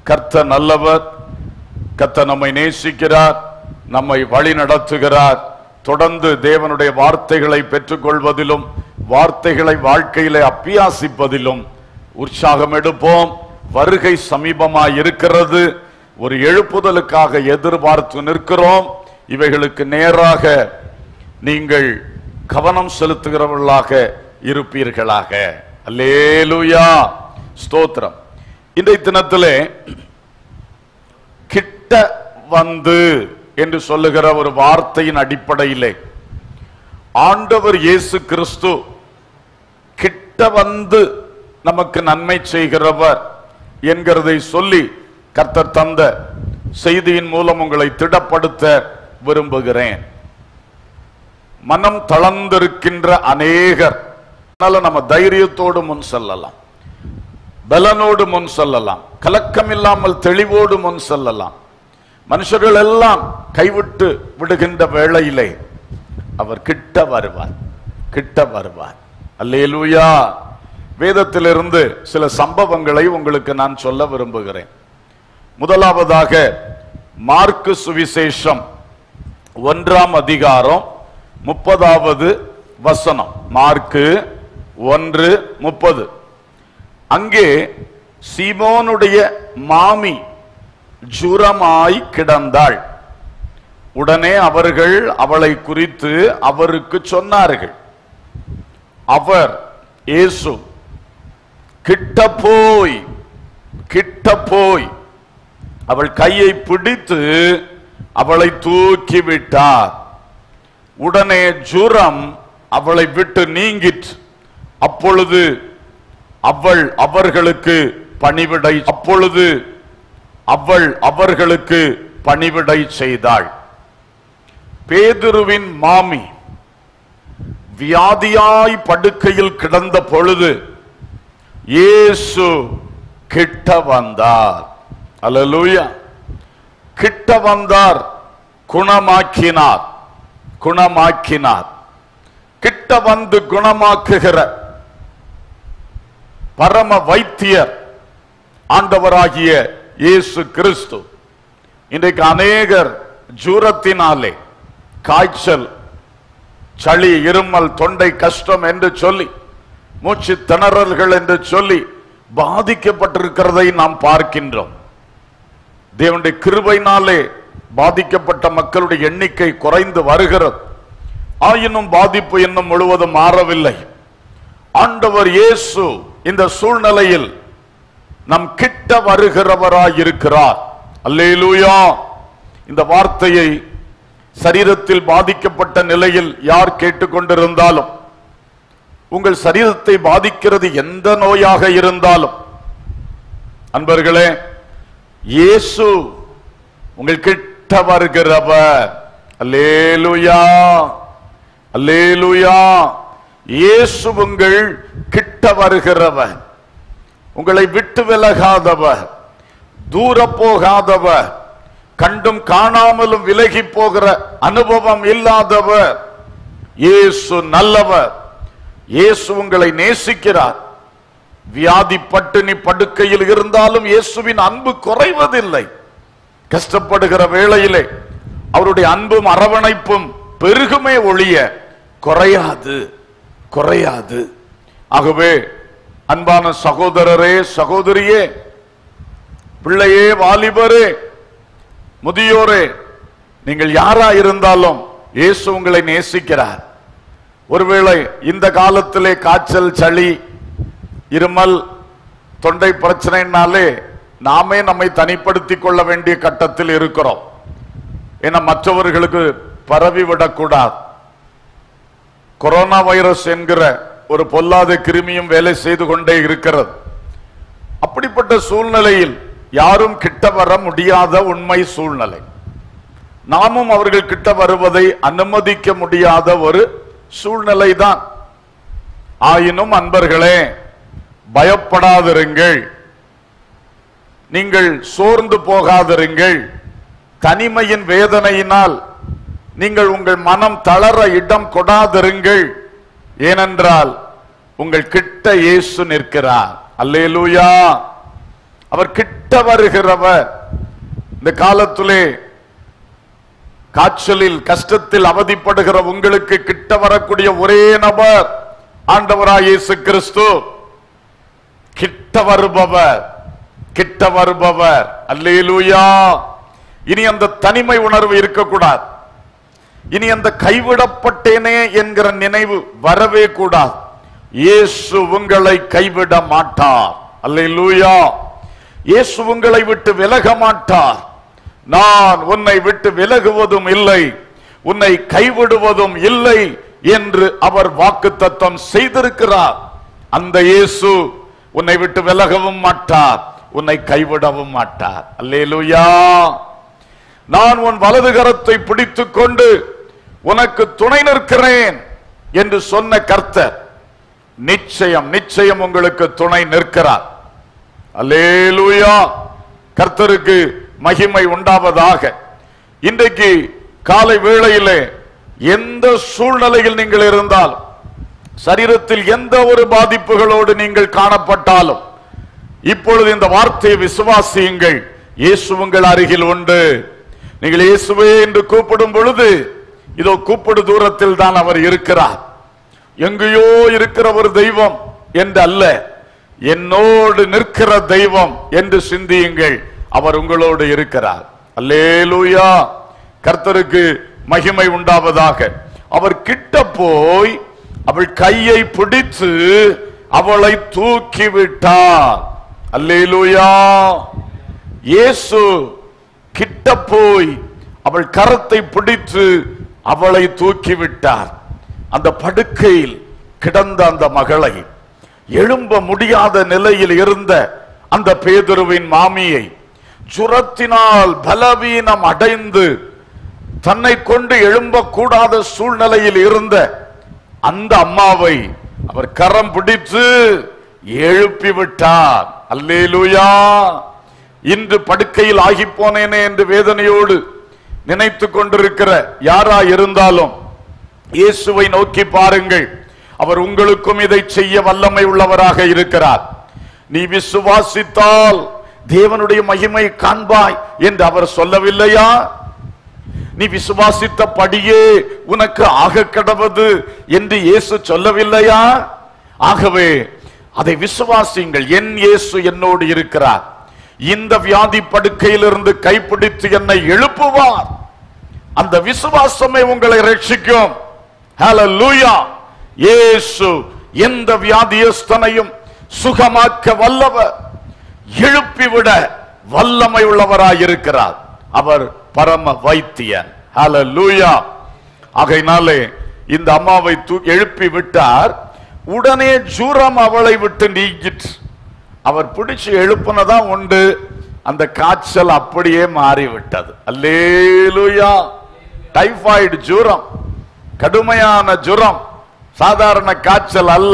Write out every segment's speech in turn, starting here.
கர்த்த நல்லவர் கர்த்த நம்மை நேசிக்கிறார் நம்மை வழி நடத்துகிறார் தொடர்ந்து தேவனுடைய வார்த்தைகளை பெற்றுக்கொள்வதிலும் வார்த்தைகளை வாழ்க்கையிலே அப்பியாசிப்பதிலும் உற்சாகம் எடுப்போம் வருகை சமீபமாய் இருக்கிறது ஒரு எழுப்புதலுக்காக எதிர்பார்த்து நிற்கிறோம் இவைகளுக்கு நேராக நீங்கள் கவனம் செலுத்துகிறவர்களாக இருப்பீர்களாக அல்லேலூயா ஸ்தோத்திரம் இன்றைய தினத்திலே கிட்ட வந்து என்று சொல்லுகிற ஒரு வார்த்தையின் அடிப்படையிலே ஆண்டவர் இயேசு கிறிஸ்து கிட்ட வந்து நமக்கு நன்மை செய்கிறவர் என்கிறதை சொல்லி கர்த்தர் தந்த செய்தியின் மூலம் உங்களை திடப்படுத்த விரும்புகிறேன் மனம் தளர்ந்திருக்கின்ற அநேகர் அதனால நம்ம தைரியத்தோடு முன் செல்லலாம் பலனோடு முன் செல்லலாம் கலக்கம் இல்லாமல் தெளிவோடு முன் செல்லலாம் மனுஷர்கள் எல்லாம் கைவிட்டு விடுகின்ற வேளையிலே அவர் கிட்ட வருவார் கிட்ட வருவார் அல்லேலூயா வேதத்திலிருந்து சில சம்பவங்களை உங்களுக்கு நான் சொல்ல விரும்புகிறேன் முதலாவதாக மார்க்கு சுவிசேஷம் ஒன்றாம் அதிகாரம் முப்பதாவது வசனம் மார்க்கு ஒன்று முப்பது அங்கே சீமோனுடைய மாமி ஜுரமாய் கிடந்தாள் உடனே அவர்கள் அவளை குறித்து அவருக்கு சொன்னார்கள் அவர் இயேசு கிட்ட போய் கிட்ட போய் அவள் கையை பிடித்து அவளை தூக்கி விட்டார் உடனே ஜுரம் அவளை விட்டு நீங்கிற்று அப்பொழுது அவள் அவர்களுக்கு பணிவிடை அப்பொழுது அவள் அவர்களுக்கு பணிவிடை செய்தாள் பேதுருவின் மாமி வியாதியாய் படுக்கையில் கிடந்த பொழுது இயேசு கிட்ட வந்தார் அல்லேலூயா கிட்ட வந்தார் குணமாக்கினார் குணமாக்கினார் கிட்ட வந்து குணமாக்குகிற பரம வைத்தியர் ஆண்டவராகிய இயேசு கிறிஸ்து இன்றைக்கு அநேகர் ஜூரத்தினாலே காய்ச்சல் சளி இருமல் தொண்டை கஷ்டம் என்று சொல்லி மூச்சு திணறல்கள் என்று சொல்லி பாதிக்கப்பட்டிருக்கிறதை நாம் பார்க்கின்றோம் தேவனுடைய கிருபையினாலே பாதிக்கப்பட்ட மக்களுடைய எண்ணிக்கை குறைந்து வருகிறது ஆயினும் பாதிப்பு இன்னும் முழுவதும் மாறவில்லை ஆண்டவர் இயேசு இந்த சூழ்நிலையில் நம் கிட்ட வருகிறவராய் இருக்கிறார் அல்லேலூயா இந்த வார்த்தையை சரீரத்தில் பாதிக்கப்பட்ட நிலையில் யார் கேட்டுக்கொண்டிருந்தாலும் உங்கள் சரீரத்தை பாதிக்கிறது எந்த நோயாக இருந்தாலும் அன்பர்களே இயேசு உங்கள் கிட்ட வருகிறவர் அல்லேலூயா அல்லேலூயா இயேசு உங்கள் கிட்ட வருகிறவர் உங்களை விட்டு விலகாதவர் தூர போகாதவர் கண்டும் காணாமலும் விலகி போகிற அனுபவம் இல்லாதவர் இயேசு நல்லவர் இயேசு உங்களை நேசிக்கிறார் வியாதி பட்டினி படுக்கையில் இருந்தாலும் இயேசுவின் அன்பு குறைவதில்லை கஷ்டப்படுகிற வேளையிலே அவருடைய அன்பும் அரவணைப்பும் பெருகுமே ஒழிய குறையாது குறையாது ஆகவே அன்பான சகோதரரே சகோதரியே பிள்ளையே வாலிபரே முதியோரே நீங்கள் யாரா இருந்தாலும் இயேசு உங்களை நேசிக்கிறார் ஒருவேளை இந்த காலத்திலே காய்ச்சல் சளி இருமல் தொண்டை பிரச்சனைனாலே நாமே நம்மை தனிப்படுத்திக் கொள்ள வேண்டிய கட்டத்தில் இருக்கிறோம் ஏன்னா மற்றவர்களுக்கு பரவி விடக்கூடாது கொரோனா வைரஸ் என்கிற ஒரு பொல்லாத கிருமியும் வேலை செய்து கொண்டே இருக்கிறது அப்படிப்பட்ட சூழ்நிலையில் யாரும் கிட்ட வர முடியாத உண்மை சூழ்நிலை நாமும் அவர்கள் கிட்ட வருவதை அனுமதிக்க முடியாத ஒரு சூழ்நிலை தான் ஆயினும் அன்பர்களே பயப்படாதிருங்கள் நீங்கள் சோர்ந்து போகாதிருங்கள் தனிமையின் வேதனையினால் நீங்கள் உங்கள் மனம் தளர இடம் கொடாதிருங்கள் ஏனென்றால் உங்கள் கிட்ட இயேசு நிற்கிறார் அல்லேலூயா அவர் கிட்ட வருகிறவர் இந்த காலத்திலே காய்ச்சலில் கஷ்டத்தில் அவதிப்படுகிற உங்களுக்கு கிட்ட வரக்கூடிய ஒரே நபர் ஆண்டவராய் இயேசு கிறிஸ்து கிட்ட வருபவர் கிட்ட வருபவர் அல்லேலூயா இனி அந்த தனிமை உணர்வு இருக்கக்கூடாது இனி அந்த கைவிடப்பட்டேனே என்கிற நினைவு வரவே கூடாது இயேசு உங்களை கைவிட மாட்டார் அல்லேலூயா இயேசு உங்களை விட்டு விலக மாட்டார் நான் உன்னை விட்டு விலகுவதும் இல்லை உன்னை கைவிடுவதும் இல்லை என்று அவர் வாக்குத்தத்தம் செய்திருக்கிறார் அந்த இயேசு உன்னை விட்டு விலகவும் மாட்டார் உன்னை கைவிடவும் மாட்டார் அல்லேலூயா நான் உன் வலது கரத்தை பிடித்துக் கொண்டு உனக்கு துணை நிற்கிறேன் என்று சொன்ன கர்த்தர் நிச்சயம் நிச்சயம் உங்களுக்கு துணை நிற்கிறார் அல்லேலூயா கர்த்தருக்கு மகிமை உண்டாவதாக இன்றைக்கு காலை வேளையிலே எந்த சூழ்நிலையில் நீங்கள் இருந்தால் சரீரத்தில் எந்த ஒரு பாதிப்புகளோடு நீங்கள் காணப்பட்டாலும் இப்பொழுது இந்த வார்த்தையை விசுவாசியுங்கள் இயேசு உங்கள் அருகில் உண்டு நீங்கள் இயேசுவே என்று கூப்பிடும் பொழுது இதோ கூப்பிடு தூரத்தில் தான் அவர் இருக்கிறார் எங்கேயோ இருக்கிற ஒரு தெய்வம் என்று அல்ல என்னோடு நிற்கிற தெய்வம் என்று சிந்தியுங்கள் அவர் உங்களோடு இருக்கிறார் அல்லேலூயா கர்த்தருக்கு மகிமை உண்டாவதாக அவர் கிட்ட போய் அவள் கையை பிடித்து அவளை தூக்கி விட்டார் அல்லேலூயா இயேசு கிட்ட போய் அவள் கரத்தை பிடித்து அவளை தூக்கி விட்டார் அந்த படுக்கையில் கிடந்த அந்த மகளை எழும்ப முடியாத நிலையில் இருந்த அந்த பேதுருவின் மாமியை ஜுரத்தினால் பலவீனம் அடைந்து தன்னை கொண்டு எழும்பக்கூடாத சூழ்நிலையில் இருந்த அந்த அம்மாவை அவர் கரம் பிடித்து எழுப்பி விட்டார் அல்லேலூயா இன்று படுக்கையில் ஆகி போனேனே என்று வேதனையோடு நினைத்து கொண்டிருக்கிற யாரா இருந்தாலும் இயேசுவை நோக்கி பாருங்கள் அவர் உங்களுக்கும் இதை செய்ய வல்லமை உள்ளவராக இருக்கிறார் நீ விசுவாசித்தால் தேவனுடைய மகிமை காண்பாய் என்று அவர் சொல்லவில்லையா நீ விசுவாசித்தபடியே உனக்கு ஆக கடவது என்று இயேசு சொல்லவில்லையா ஆகவே அதை விசுவாசியுங்கள் என் இயேசு என்னோடு இருக்கிறார் இந்த வியாதி படுக்கையிலிருந்து கைப்பிடித்து என்னை எழுப்புவார் அந்த விசுவாசமே உங்களை ரட்சிக்கும் ஹalleluya இயேசு எந்த வியாதியஸ்தனையும் சுகமாக்க வல்லவர் எழுப்பிவிட வல்லமை உள்ளவராயிருக்கிறார் அவர் பரம வைத்தியன் ஹalleluya ஆகையினாலே இந்த அம்மாவை தூ- எழுப்பி விட்டார் உடனே ஜூரம் அவளை விட்டு நீங்கிற்று அவர் பிடிச்சு எழுப்புனதான் உண்டு அந்த காய்ச்சல் அப்படியே மாறிவிட்டது அல்லேலூயா டைபாய்டு ஜுரம் கடுமையான ஜுரம் சாதாரண காய்ச்சல் அல்ல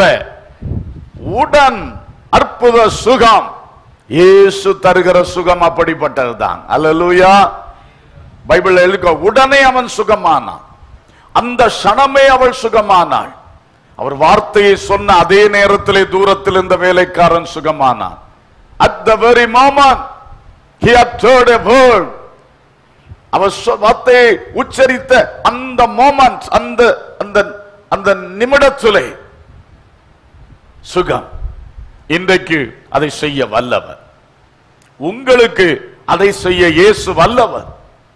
உடன் அற்புத சுகம் இயேசு தருகிற சுகம் அப்படிப்பட்டதுதான் அல்லேலூயா பைபிள் எழுக்க உடனே அவன் சுகமானான் அந்த க்ஷணமே அவள் சுகமானாள் அவர் வார்த்தையை சொன்ன அதே நேரத்திலே தூரத்தில் இருந்த வேலைக்காரன் சுகமானான் at the very moment he uttered a word அவர் சொ- வார்த்தையை உச்சரித்த அந்த மோமெண்ட் அந்த அந்த அந்த நிமிடத்திலே சுகம் இன்றைக்கு அதை செய்ய வல்லவர் உங்களுக்கு அதை செய்ய இயேசு வல்லவர்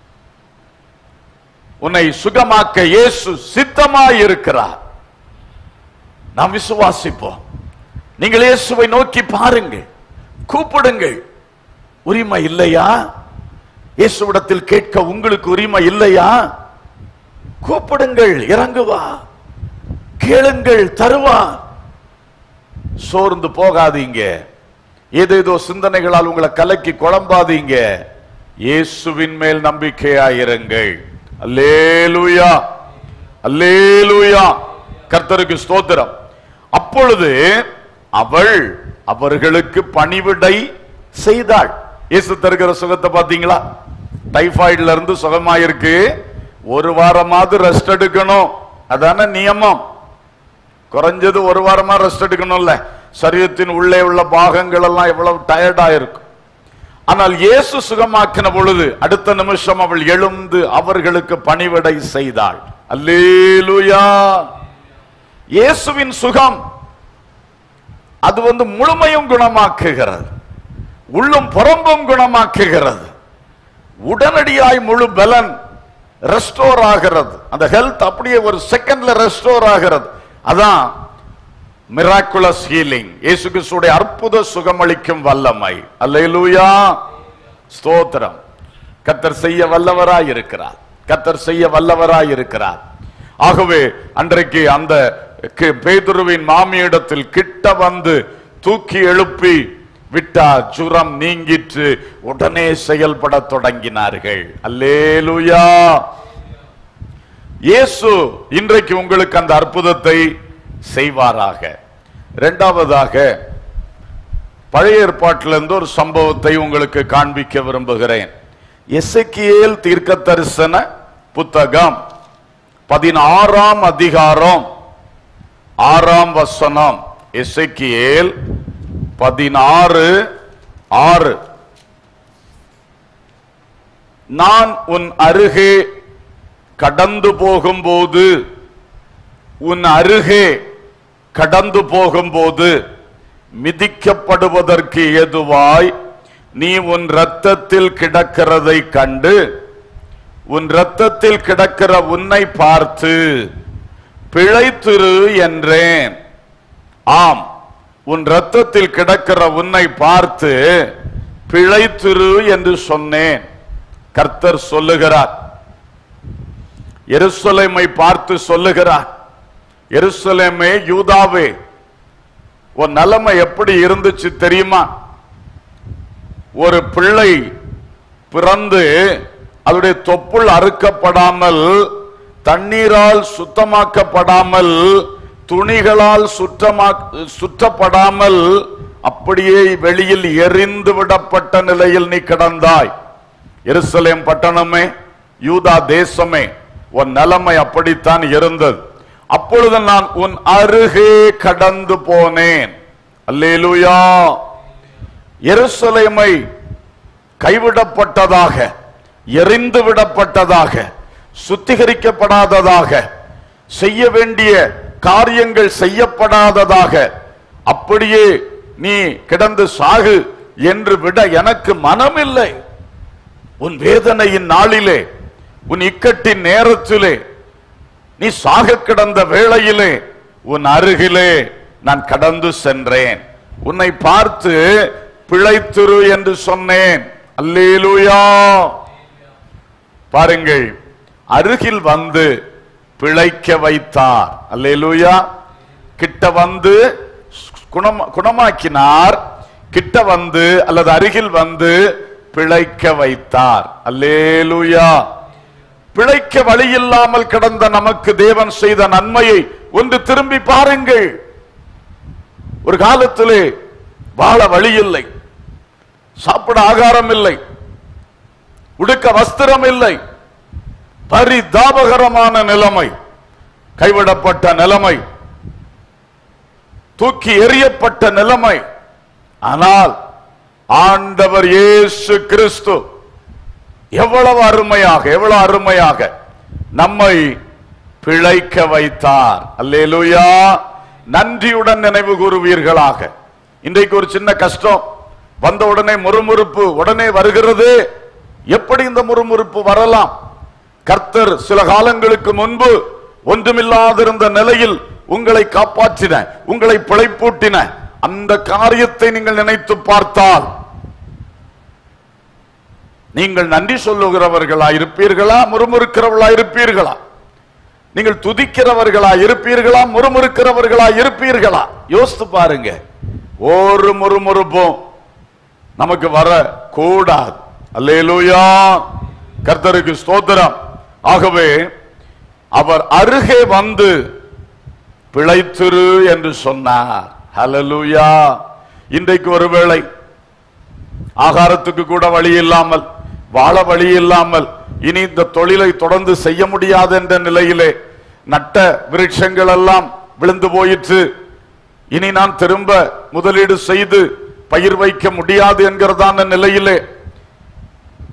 உன்னை சுகமாக்க இயேசு சித்தமாய் இருக்கிறார் நாம் விசுவாசிப்போம் நீங்கள் இயேசுவை நோக்கி பாருங்கள் கூப்பிடுங்கள் உரிமை இல்லையா இயேசுவிடத்தில் கேட்க உங்களுக்கு உரிமை இல்லையா கூப்பிடுங்கள் இறங்குவா கேளுங்கள் தருவார் சோர்ந்து போகாதீங்க ஏதேதோ சிந்தனைகளால் உங்களை கலக்கி குழம்பாதீங்க இயேசுவின் மேல் நம்பிக்கையாயிருங்கள் அல்லேலூயா அல்லேலூயா கர்த்தருக்கு ஸ்தோத்திரம் அப்பொழுது அவள் அவர்களுக்கு பணிவிடை செய்தாள் இயேசு தருகிற சுகத்தை பாத்தீங்களா டைபாய்டுல இருந்து சுகமாயிருக்கு ஒரு வாரமாவது ரெஸ்ட் எடுக்கணும் அதான நியமம் குறைஞ்சது ஒரு வாரமா ரெஸ்ட் எடுக்கணும்ல சரீரத்தின் உள்ளே உள்ள பாகங்கள் எல்லாம் எவ்வளவு டயர்டா இருக்கும் ஆனால் இயேசு சுகமாக்கின பொழுது அடுத்த நிமிஷம் அவள் எழுந்து அவர்களுக்கு பணிவிடை செய்தாள் அல்லேலூயா இயேசுவின் சுகம் அது வந்து முழுமையும் குணமாக்குகிறது உள்ளும் புறம்பும் குணமாக்குகிறது உடனடியாய் முழு பலன் ரெஸ்டோர் ஆகிறது அந்த ஹெல்த் அப்படியே ஒரு செகண்ட்ல ரெஸ்டோர் ஆகிறது அதான் மிராக்குலஸ் ஹீலிங் இயேசு கிறிஸ்துடைய அற்புத சுகமளிக்கும் வல்லமை அல்லேலூயா ஸ்தோத்திரம் கத்தர் செய்ய வல்லவராய் இருக்கிறார் கத்தர் செய்ய வல்லவராய் இருக்கிறார் ஆகவே அன்றைக்கு அந்த கி- பேதுருவின் மாமியிடத்தில் கிட்ட வந்து தூக்கி எழுப்பி விட்டார் ஜுரம் நீங்கிற்று உடனே செயல்பட தொடங்கினார்கள் அல்லேலூயா இயேசு இன்றைக்கு உங்களுக்கு அந்த அற்புதத்தை செய்வாராக இரண்டாவதாக பழைய ஏற்பாட்டிலிருந்து ஒரு சம்பவத்தை உங்களுக்கு காண்பிக்க விரும்புகிறேன் எசேக்கியேல் தீர்க்க தரிசன புத்தகம் பதினாறாம் அதிகாரம் ஆறாம் வசனம் எசேக்கியேல் பதினாறு ஆறு நான் உன் அருகே கடந்து போகும்போது உன் அருகே கடந்து போகும்போது மிதிக்கப்படுவதற்கு ஏதுவாய் நீ உன் இரத்தத்தில் கிடக்கிறதை கண்டு உன் இரத்தத்தில் கிடக்கிற உன்னை பார்த்து பிழைத்திரு என்றேன் ஆம் உன் இரத்தத்தில் கிடக்கிற உன்னை பார்த்து பிழைத்திரு என்று சொன்னேன் கர்த்தர் சொல்லுகிறார் எருசலேமை பார்த்து சொல்லுகிறார் எருசலேமே யூதாவே உன் நிலைமை எப்படி இருந்துச்சு தெரியுமா ஒரு பிள்ளை பிறந்து அதனுடைய தொப்புள் அறுக்கப்படாமல் தண்ணீரால் சுத்தமாக்கப்படாமல் துணிகளால் சுற்றமா சுற்றப்படாமல் அப்படியே வெளியில் எரிந்து விடப்பட்ட நிலையில் நீ கிடந்தாய் எருசலேம் பட்டணமே யூதா தேசமே உன் நிலைமை அப்படித்தான் இருந்தது அப்பொழுது நான் உன் அருகே கடந்து போனேன் அல்லேலூயா எருசலேமை கைவிடப்பட்டதாக எரிந்து விடப்பட்டதாக சுத்திகரிக்கப்படாததாக செய்ய வேண்டிய காரியங்கள் செய்யப்படாததாக அப்படியே நீ கிடந்து சாகு என்று விட எனக்கு மனமில்லை உன் வேதனையின் நாளிலே உன் இக்கட்டின் நேரத்திலே நீ சாக கிடந்த வேளையிலே உன் அருகிலே நான் கடந்து சென்றேன் உன்னை பார்த்து பிழைத்திரு என்று சொன்னேன் அல்லேலூயா பாருங்கள் அருகில் வந்து பிழைக்க வைத்தார் அல்லேலூயா கிட்ட வந்து குணம் குணமாக்கினார் கிட்ட வந்து அல்லது அருகில் வந்து பிழைக்க வைத்தார் அல்லேலூயா பிழைக்க வழி இல்லாமல் கிடந்த நமக்கு தேவன் செய்த நன்மையை ஒன்று திரும்பி பாருங்கள் ஒரு காலத்திலே வாழ வழி இல்லை சாப்பிட ஆகாரம் இல்லை உடுக்க வஸ்திரம் இல்லை பரிதாபகரமான நிலைமை கைவிடப்பட்ட நிலைமை தூக்கி எறியப்பட்ட நிலைமை ஆனால் ஆண்டவர் இயேசு கிறிஸ்து எவ்வளவு அருமையாக எவ்வளவு அருமையாக நம்மை பிழைக்க வைத்தார் அல்லேலூயா நன்றியுடன் நினைவு கூறுவீர்களாக இன்றைக்கு ஒரு சின்ன கஷ்டம் வந்த உடனே முறுமுறுப்பு உடனே வருகிறது எப்படி இந்த முறுமுறுப்பு வரலாம் கர்த்தர் சில காலங்களுக்கு முன்பு ஒன்றுமில்லாதிருந்த நிலையில் உங்களை காப்பாற்றின உங்களை பிழைப்பூட்டின அந்த காரியத்தை நீங்கள் நினைத்து பார்த்தால் நீங்கள் நன்றி சொல்லுகிறவர்களா இருப்பீர்களா முறுமுறுக்கிறவர்களா இருப்பீர்களா நீங்கள் துதிக்கிறவர்களா இருப்பீர்களா முறுமுறுக்கிறவர்களா இருப்பீர்களா யோசித்து பாருங்க ஒரு முறுமுறுப்பும் நமக்கு வர கூடாது அல்லேலூயா கர்த்தருக்கு ஸ்தோத்திரம் ஆகவே அவர் அருகே வந்து பிழைத்திரு என்று சொன்னார் ஹalleluya இன்றைக்கு ஒருவேளை ஆகாரத்துக்கு கூட வழி இல்லாமல் வாழ வழி இல்லாமல் இனி இந்த தொழிலை தொடர்ந்து செய்ய முடியாது என்ற நிலையிலே நட்ட விருட்சங்கள் எல்லாம் விழுந்து போயிற்று இனி நான் திரும்ப முதலீடு செய்து பயிர் வைக்க முடியாது என்கிறதான நிலையிலே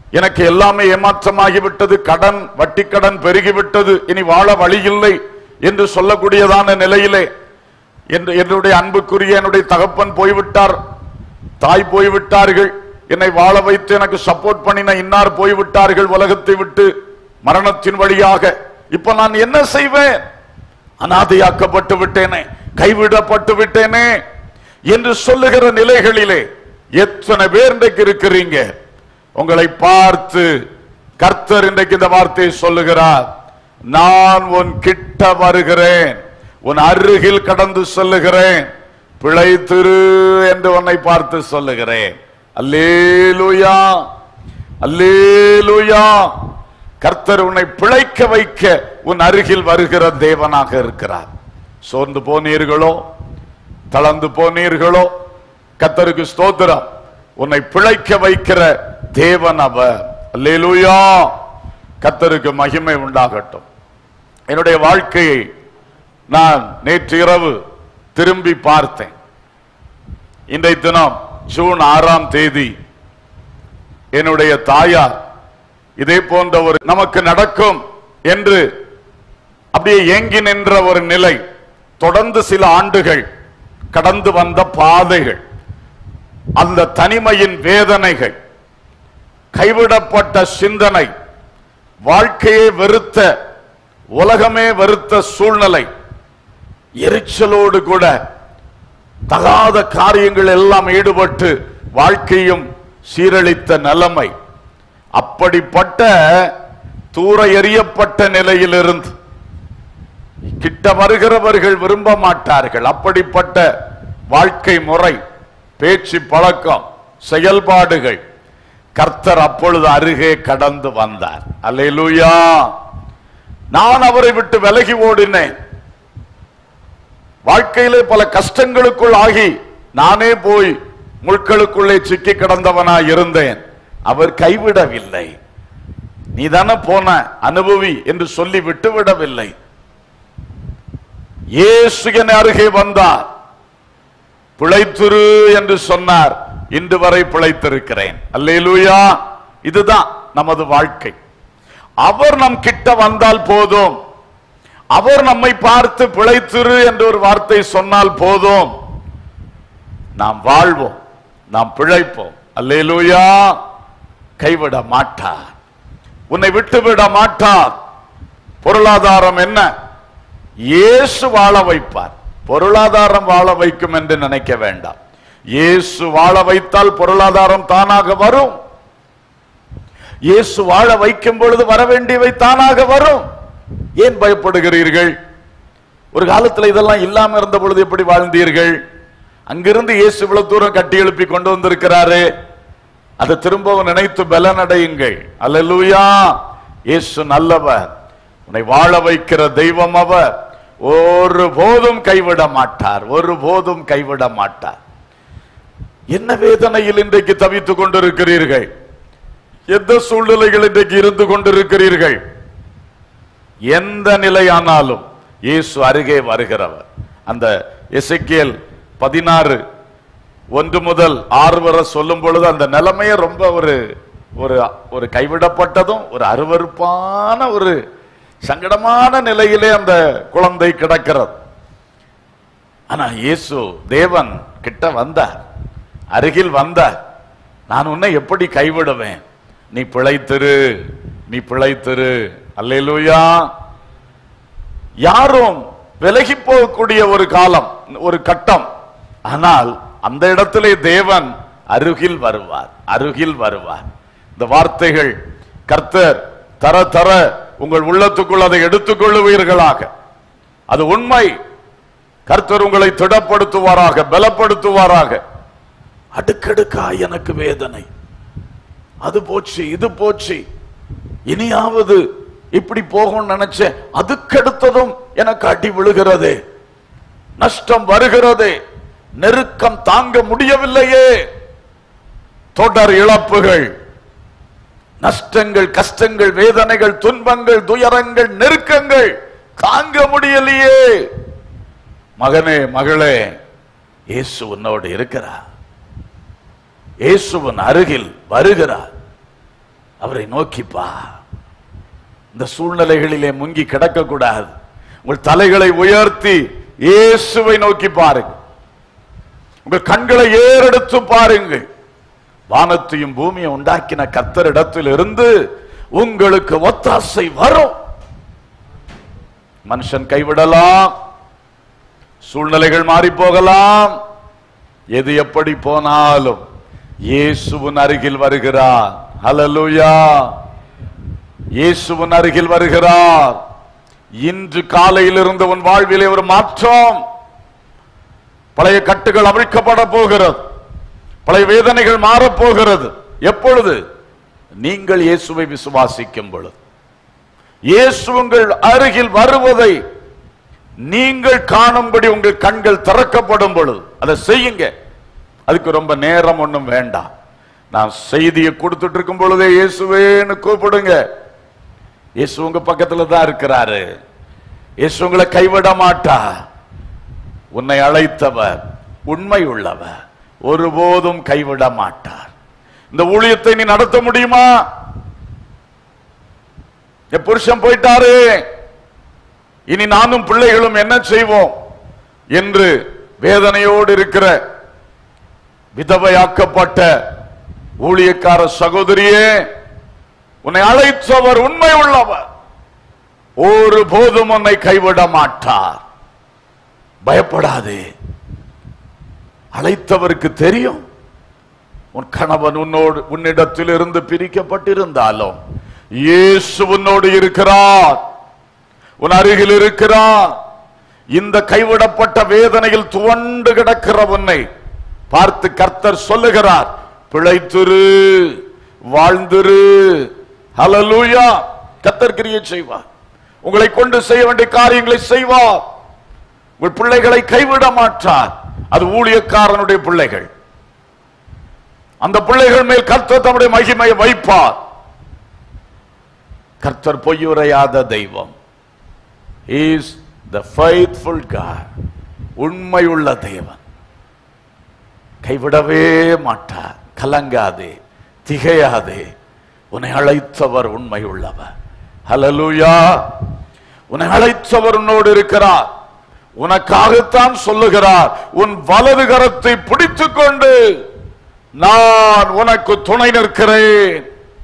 எனக்கு எல்லாமே ஏமாற்றமாகிவிட்டது கடன் வட்டி கடன் பெருகிவிட்டது இனி வாழ வழி இல்லை என்று சொல்லக்கூடியதான நிலையிலே என்று என்னுடைய அன்புக்குரிய என்னுடைய தகப்பன் போய்விட்டார் தாய் போய்விட்டார்கள் என்னை வாழ வைத்து எனக்கு சப்போர்ட் பண்ணின இன்னார் போய்விட்டார்கள் உலகத்தை விட்டு மரணத்தின் வழியாக இப்ப நான் என்ன செய்வேன் அனாதையாக்கப்பட்டு விட்டேனே கைவிடப்பட்டு விட்டேனே என்று சொல்லுகிற நிலைகளிலே எத்தனை பேர் இன்றைக்கு இருக்கிறீங்க உங்களை பார்த்து கர்த்தர் இன்றைக்கு இந்த வார்த்தையை சொல்லுகிறார் நான் உன் கிட்ட வருகிறேன் உன் அருகில் கடந்து சொல்லுகிறேன் பிழைத்திரு என்று உன்னை பார்த்து சொல்லுகிறேன் அல்லேலூயா அல்லேலூயா கர்த்தர் உன்னை பிழைக்க வைக்க உன் அருகில் வருகிற தேவனாக இருக்கிறார் சோர்ந்து போனீர்களோ தளர்ந்து போனீர்களோ கர்த்தருக்கு ஸ்தோத்திரம் உன்னை பிழைக்க வைக்கிற தேவன் அவர் அல்லேலூயா கர்த்தருக்கு மகிமை உண்டாகட்டும் என்னுடைய வாழ்க்கையை நான் நேற்று இரவு திரும்பி பார்த்தேன் இன்றைய தினம் ஜூன் ஆறாம் தேதி என்னுடைய தாயார் இதே போன்ற ஒரு நமக்கு நடக்கும் என்று அப்படியே ஏங்கி நின்ற ஒரு நிலை தொடர்ந்து சில ஆண்டுகள் கடந்து வந்த பாதைகள் அந்த தனிமையின் வேதனைகள் கைவிடப்பட்ட சிந்தனை வாழ்க்கையை வெறுத்த உலகமே வெறுத்த சூழ்நிலை எரிச்சலோடு கூட தகாத காரியங்கள் எல்லாம் ஈடுபட்டு வாழ்க்கையும் சீரழித்த நிலைமை அப்படிப்பட்ட தூர எறியப்பட்ட நிலையிலிருந்து கிட்ட வருகிறவர்கள் விரும்ப மாட்டார்கள் அப்படிப்பட்ட வாழ்க்கை முறை பேச்சு பழக்கம் செயல்பாடுகள் கர்த்தர் அப்பொழுது அருகே கடந்து வந்தார் அல்லேலூயா நான் அவரை விட்டு விலகி ஓடினேன் வாழ்க்கையிலே பல கஷ்டங்களுக்குள் ஆகி நானே போய் முட்களுக்குள்ளே சிக்கி கிடந்தவனாய் இருந்தேன் அவர் கைவிடவில்லை நீ தானே போன அனுபவி என்று சொல்லி விட்டு விடவில்லை இயேசு என் அருகே வந்தார் பிழைத்துரு என்று சொன்னார் இன்று வரை பிழைத்திருக்கிறேன் அல்லேலூயா இதுதான் நமது வாழ்க்கை அவர் நம் கிட்ட வந்தால் போதும் அவர் நம்மை பார்த்து பிழைத்திரு என்று ஒரு வார்த்தை சொன்னால் போதும் நாம் வாழ்வோம் நாம் பிழைப்போம் அல்லேலூயா கைவிட மாட்டார் உன்னை விட்டுவிட மாட்டார் பொருளாதாரம் என்ன இயேசு வாழ வைப்பார் பொருளாதாரம் வாழ வைக்கும் என்று நினைக்க வேண்டாம் இயேசு வாழ வைத்தால் பொருளாதாரம் தானாக வரும் இயேசு வாழ வைக்கும் பொழுது வர வேண்டியவை தானாக வரும் ஏன் பயப்படுகிறீர்கள் ஒரு காலத்துல இதெல்லாம் இல்லாம இருந்த பொழுது எப்படி வாழ்ந்தீர்கள் அங்கிருந்து இயேசு இவ்வளவு தூரம் கட்டி எழுப்பி கொண்டு வந்திருக்கிறாரு அதை திரும்பவும் நினைத்து பலனடையுங்கள் அல்லேலூயா இயேசு நல்லவர் உன்னை வாழ வைக்கிற தெய்வம் அவர் ஒரு போதும் கைவிட மாட்டார் ஒரு போதும் கைவிட மாட்டார் என்ன வேதனையில் இன்றைக்கு தவித்துக் கொண்டிருக்கிறீர்கள் எந்த சூழ்நிலைகள் இன்றைக்கு இருந்து கொண்டிருக்கிறீர்கள் எந்த நிலையானாலும் இயேசு அருகே வருகிறவர் அந்த எசேக்கியேல் பதினாறு ஒன்று முதல் ஆறு வரை சொல்லும் பொழுது அந்த நிலைமையே ரொம்ப ஒரு ஒரு ஒரு கைவிடப்பட்டதும் ஒரு அருவருப்பான ஒரு சங்கடமான நிலையிலே அந்த குழந்தை கிடக்கிறது ஆனா இயேசு தேவன் கிட்ட வந்தார் அருகில் வந்தார் நான் உன்னை எப்படி கைவிடுவேன் நீ பிழைத்திரு நீ பிழைத்திரு அல்லேலூயா யாரும் விலகி போகக்கூடிய ஒரு காலம் ஒரு கட்டம் ஆனால் அந்த இடத்திலே தேவன் அருகில் வருவார் அருகில் வருவார் இந்த வார்த்தைகள் கர்த்தர் தர தர உங்கள் உள்ளத்துக்குள் அதை எடுத்துக்கொள்ளுவீர்களாக அது உண்மை கர்த்தர் உங்களை திடப்படுத்துவாராக பலப்படுத்துவாராக அடுக்கடுக்கா எனக்கு வேதனை அது போச்சு இது போச்சு இனியாவது இப்படி போகும்னு நினைச்சேன் அதுக்கடுத்ததும் எனக்கு அடி விழுகிறது நஷ்டம் வருகிறது நெருக்கம் தாங்க முடியவில்லையே தொடர் இழப்புகள் நஷ்டங்கள் கஷ்டங்கள் வேதனைகள் துன்பங்கள் துயரங்கள் நெருக்கங்கள் தாங்க முடியலையே மகனே மகளே இயேசு உன்னோடு இருக்கிறார் இயேசுவின் அருகில் வருகிறார் அவரை நோக்கிப்பா இந்த சூழ்நிலைகளிலே முங்கி கிடக்க கூடாது உங்கள் தலைகளை உயர்த்தி இயேசுவை நோக்கி பாருங்க உங்கள் கண்களை ஏறெடுத்து பாருங்கள் வானத்தையும் பூமியை உண்டாக்கின கத்தரிடத்தில் இருந்து உங்களுக்கு ஒத்தாசை வரும் மனுஷன் கைவிடலாம் சூழ்நிலைகள் மாறி போகலாம் எது எப்படி போனாலும் இயேசுவின் அருகில் வருகிறார் ஹalleluya இயேசுவின் அருகில் வருகிறார் இன்று காலையில் இருந்த உன் வாழ்விலே ஒரு மாற்றம் பழைய கட்டுகள் அவிழ்க்கப்பட போகிறது பழைய வேதனைகள் மாறப் போகிறது எப்பொழுது நீங்கள் இயேசுவை விசுவாசிக்கும் பொழுது இயேசு உங்கள் அருகில் வருவதை நீங்கள் காணும்படி உங்கள் கண்கள் திறக்கப்படும் பொழுது அதை செய்யுங்க அதுக்கு ரொம்ப நேரம் ஒண்ணும் வேண்டாம் நான் செய்தியை கொடுத்துட்டு இருக்கும் பொழுதே இயேசுவேன்னு கூப்பிடுங்க இயேசு உங்க பக்கத்துல தான் இருக்கிறாரு இயேசு உங்களை கைவிட மாட்டா உன்னை அழைத்தவர் உண்மை உள்ளவர் ஒருபோதும் கைவிட மாட்டார் இந்த ஊழியத்தை நீ நடத்த முடியுமா என் புருஷன் போயிட்டாரு இனி நானும் பிள்ளைகளும் என்ன செய்வோம் என்று வேதனையோடு இருக்கிற விதவையாக்கப்பட்ட ஊழியக்கார சகோதரியே உன்னை அழைத்தவர் உண்மை உள்ளவர் ஒரு போதும் உன்னை கைவிட மாட்டார் பயப்படாதே அழைத்தவருக்கு தெரியும் உன் கணவன் உன்னோடு உன்னிடத்தில் இருந்து பிரிக்கப்பட்டிருந்தாலும் இயேசு உன்னோடு இருக்கிறார் உன் அருகில் இருக்கிறார் இந்த கைவிடப்பட்ட வேதனையில் துவண்டு கிடக்கிற உன்னை பார்த்து கர்த்தர் சொல்லுகிறார் பிழைத்திரு வாழ்ந்திரு ஹalleluya கர்த்தர் கிரியை செய்வார் உங்களை கொண்டு செய்ய வேண்டிய காரியங்களை செய்வார் உங்கள் பிள்ளைகளை கைவிட மாட்டார் அது ஊழியக்காரனுடைய பிள்ளைகள் அந்த பிள்ளைகள் மேல் கர்த்தர் தம்முடைய மகிமையை வைப்பார் கர்த்தர் பொய்யுரையாத தெய்வம் இஸ் த ஃபைத்ஃபுல் காட் உண்மையுள்ள தேவன் கைவிடவே மாட்டார் கலங்காதே திகையாதே உன்னை அழைத்தவர் உண்மை உள்ளவர் ஹalleluya உன்னை அழைத்தவர் உன்னோடு இருக்கிறார் உனக்காகத்தான் சொல்லுகிறார் உன் வலது கரத்தை பிடித்துக் கொண்டு நான் உனக்கு துணை நிற்கிறேன்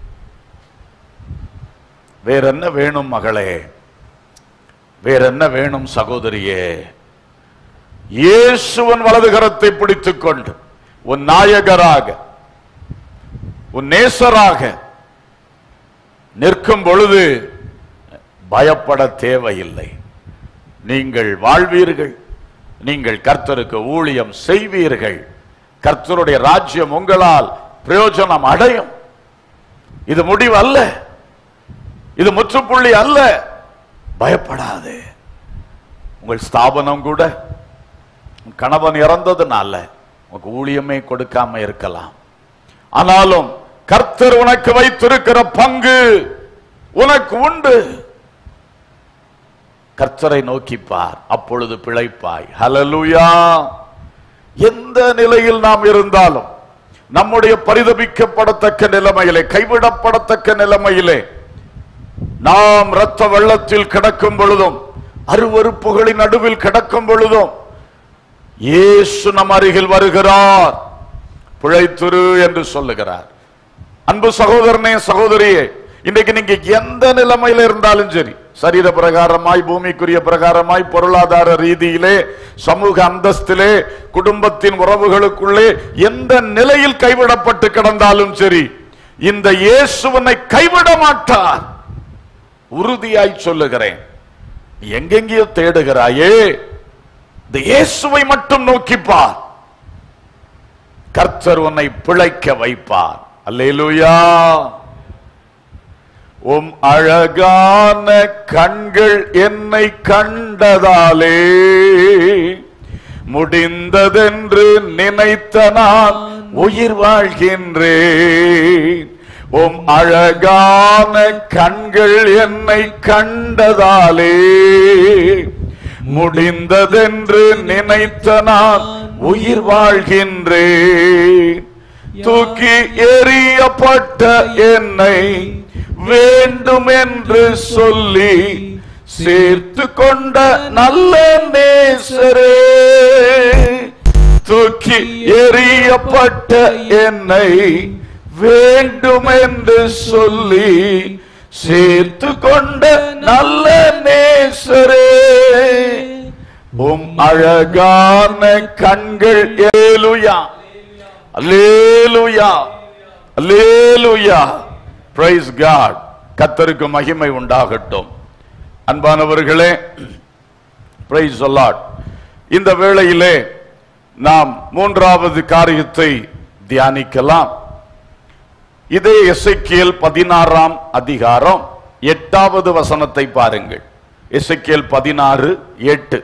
வேற என்ன வேணும் மகளே வேற என்ன வேணும் சகோதரியே இயேசுவன் வலது கரத்தை பிடித்துக் கொண்டு உன் நாயகராக உன் நேசராக நிற்கும் பொழுது பயப்பட தேவையில்லை நீங்கள் வாழ்வீர்கள் நீங்கள் கர்த்தருக்கு ஊழியம் செய்வீர்கள் கர்த்தருடைய ராஜ்யம் உங்களால் பிரயோஜனம் அடையும் இது முடிவு அல்ல இது முற்றுப்புள்ளி அல்ல பயப்படாது உங்கள் ஸ்தாபனம் கூட உன் கணவன் இறந்ததுனால உனக்கு ஊழியமே கொடுக்காம இருக்கலாம் ஆனாலும் கர்த்தர் உனக்கு வைத்திருக்கிற பங்கு உனக்கு உண்டு கர்த்தரை நோக்கிப்பார் அப்பொழுது பிழைப்பாய் ஹalleluya எந்த நிலையில் நாம் இருந்தாலும் நம்முடைய பரிதபிக்கப்படத்தக்க நிலைமையிலே கைவிடப்படத்தக்க நிலைமையிலே நாம் இரத்த வெள்ளத்தில் கிடக்கும் பொழுதும் அருவருப்புகளின் நடுவில் கிடக்கும் பொழுதும் இயேசு நம் அருகில் வருகிறார் பிழைத்துரு என்று சொல்லுகிறார் அன்பு சகோதரனே சகோதரியே இன்னைக்கு நீங்க எந்த நிலைமையில இருந்தாலும் சரி சரீர பிரகாரமாய் பூமிக்குரிய பிரகாரமாய் பொருளாதார ரீதியிலே சமூக அந்தஸ்திலே குடும்பத்தின் உறவுகளுக்குள்ளே எந்த நிலையில் கைவிடப்பட்டு கிடந்தாலும் சரி இந்த இயேசுவனை கைவிட மாட்டார் உறுதியாய் சொல்லுகிறேன் நீ எங்கெங்கேயோ தேடுகிறாயே இந்த இயேசுவை மட்டும் நோக்கிப்பார் கர்த்தர் உன்னை பிழைக்க வைப்பார் அல்லேலூயா உம் அழகான கண்கள் என்னை கண்டதாலே முடிந்ததென்று நினைத்த நான் உயிர் வாழ்கின்றேன் உம் அழகான கண்கள் என்னை கண்டதாலே முடிந்ததென்று நினைத்த நான் உயிர் வாழ்கின்றேன் தூக்கி எறியப்பட்ட என்னை வேண்டும் என்று சொல்லி சேர்த்து கொண்ட நல்ல நேசரே தூக்கி எறியப்பட்ட என்னை வேண்டும் என்று சொல்லி சேர்த்து கொண்ட நல்ல நேசரே உம் அழகான கண்கள் ஏலுயா அல்லேலுயா அல்லேலுயா பிரைஸ் காட் கத்தருக்கு மகிமை உண்டாகட்டும் அன்பானவர்களே பிரைஸ் சொல்லாட் இந்த வேளையிலே நாம் மூன்றாவது காரியத்தை தியானிக்கலாம் இதே எசைக்கியல் பதினாறாம் அதிகாரம் எட்டாவது வசனத்தை பாருங்கள் எசைக்கியல் பதினாறு எட்டு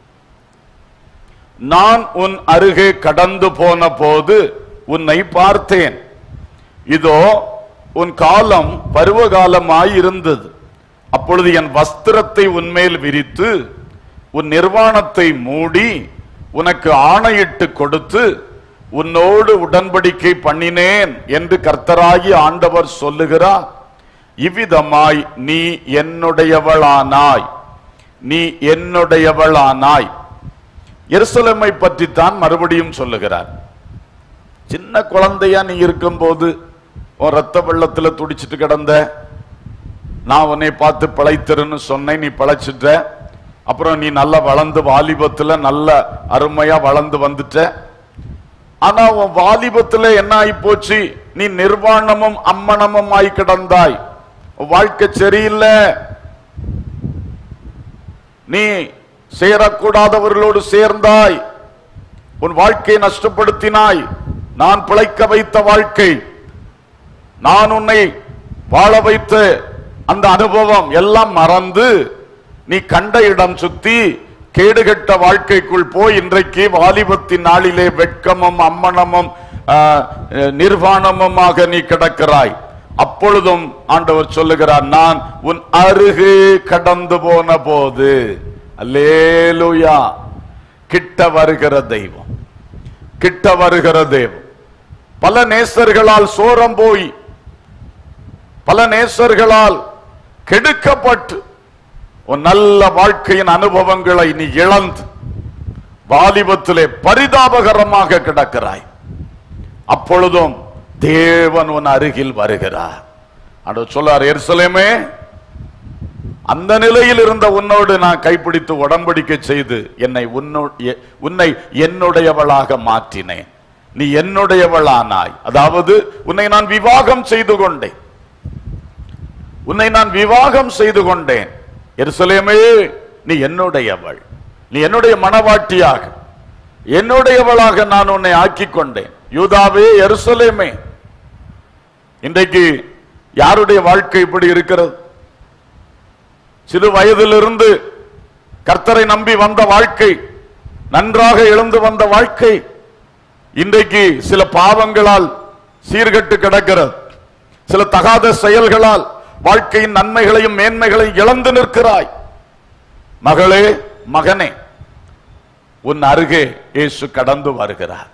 நான் உன் அருகே கடந்து போன போது உன்னை பார்த்தேன் இதோ உன் காலம் பருவகாலமாய் இருந்தது அப்பொழுது என் வஸ்திரத்தை உன்மேல் விரித்து உன் நிர்வாணத்தை மூடி உனக்கு ஆணையிட்டு கொடுத்து உன்னோடு உடன்படிக்கை பண்ணினேன் என்று கர்த்தராகி ஆண்டவர் சொல்லுகிறார் இவ்விதமாய் நீ என்னுடையவளானாய் நீ என்னுடையவளானாய் எருசலேமை பற்றித்தான் மறுபடியும் சொல்லுகிறார் சின்ன குழந்தையா நீ இருக்கும்போது உன் ரத்த வெள்ளத்துல துடிச்சிட்டு கிடந்த நான் உன்னை பார்த்து பிழைத்திருன்னு சொன்னேன் நீ பிழைச்சிட்ட அப்புறம் நீ நல்லா வளர்ந்து வாலிபத்துல நல்ல அருமையா வளர்ந்து வந்துட்ட ஆனா உன் வாலிபத்துல என்ன ஆகி போச்சு நீ நிர்வாணமும் அம்மனமும் ஆய் கிடந்தாய் உன் வாழ்க்கை சரியில்லை நீ சேரக்கூடாதவர்களோடு சேர்ந்தாய் உன் வாழ்க்கையை நஷ்டப்படுத்தினாய் நான் பிழைக்க வைத்த வாழ்க்கை நான் உன்னை வாழ வைத்த அந்த அனுபவம் எல்லாம் மறந்து நீ கண்ட இடம் சுத்தி கேடுகெட்ட வாழ்க்கைக்குள் போய் இன்றைக்கு வாலிபத்தின் நாளிலே வெட்கமும் அம்மனமும் ஆ, நிர்வாணமுமாக நீ கிடக்கிறாய் அப்பொழுதும் ஆண்டவர் சொல்லுகிறார் நான் உன் அருகே கடந்து போன போது அல்லேலூயா கிட்ட வருகிற தெய்வம் கிட்ட வருகிற தெய்வம் பல நேசர்களால் சோரம் போய் பல நேசர்களால் கெடுக்கப்பட்டு உன் நல்ல வாழ்க்கையின் அனுபவங்களை நீ இழந்து வாலிபத்திலே பரிதாபகரமாக கிடக்கிறாய் அப்பொழுதும் தேவன் உன் அருகில் வருகிறார் ஆண்டவர் சொல்லார் எருசலேமே அந்த நிலையில் இருந்த உன்னோடு நான் கைப்பிடித்து உடன்படிக்கை செய்து என்னை உன்னோ- எ- உன்னை என்னுடையவளாக மாற்றினேன் நீ என்னுடையவளானாய் அதாவது உன்னை நான் விவாகம் செய்து கொண்டேன் உன்னை நான் விவாகம் செய்து கொண்டேன் எருசலேமே நீ என்னுடையவள் நீ என்னுடைய மனவாட்டியாக என்னுடையவளாக நான் உன்னை ஆக்கிக் கொண்டேன் யூதாவே எருசலேமே இன்றைக்கு யாருடைய வாழ்க்கை இப்படி இருக்கிறது சிறு வயதிலிருந்து கர்த்தரை நம்பி வந்த வாழ்க்கை நன்றாக எழுந்து வந்த வாழ்க்கை இன்றைக்கு சில பாவங்களால் சீர்கெட்டு கிடக்கிறது சில தகாத செயல்களால் வாழ்க்கையின் நன்மைகளையும் மேன்மைகளையும் இழந்து நிற்கிறாய் மகளே மகனே உன் அருகே இயேசு கடந்து வருகிறார்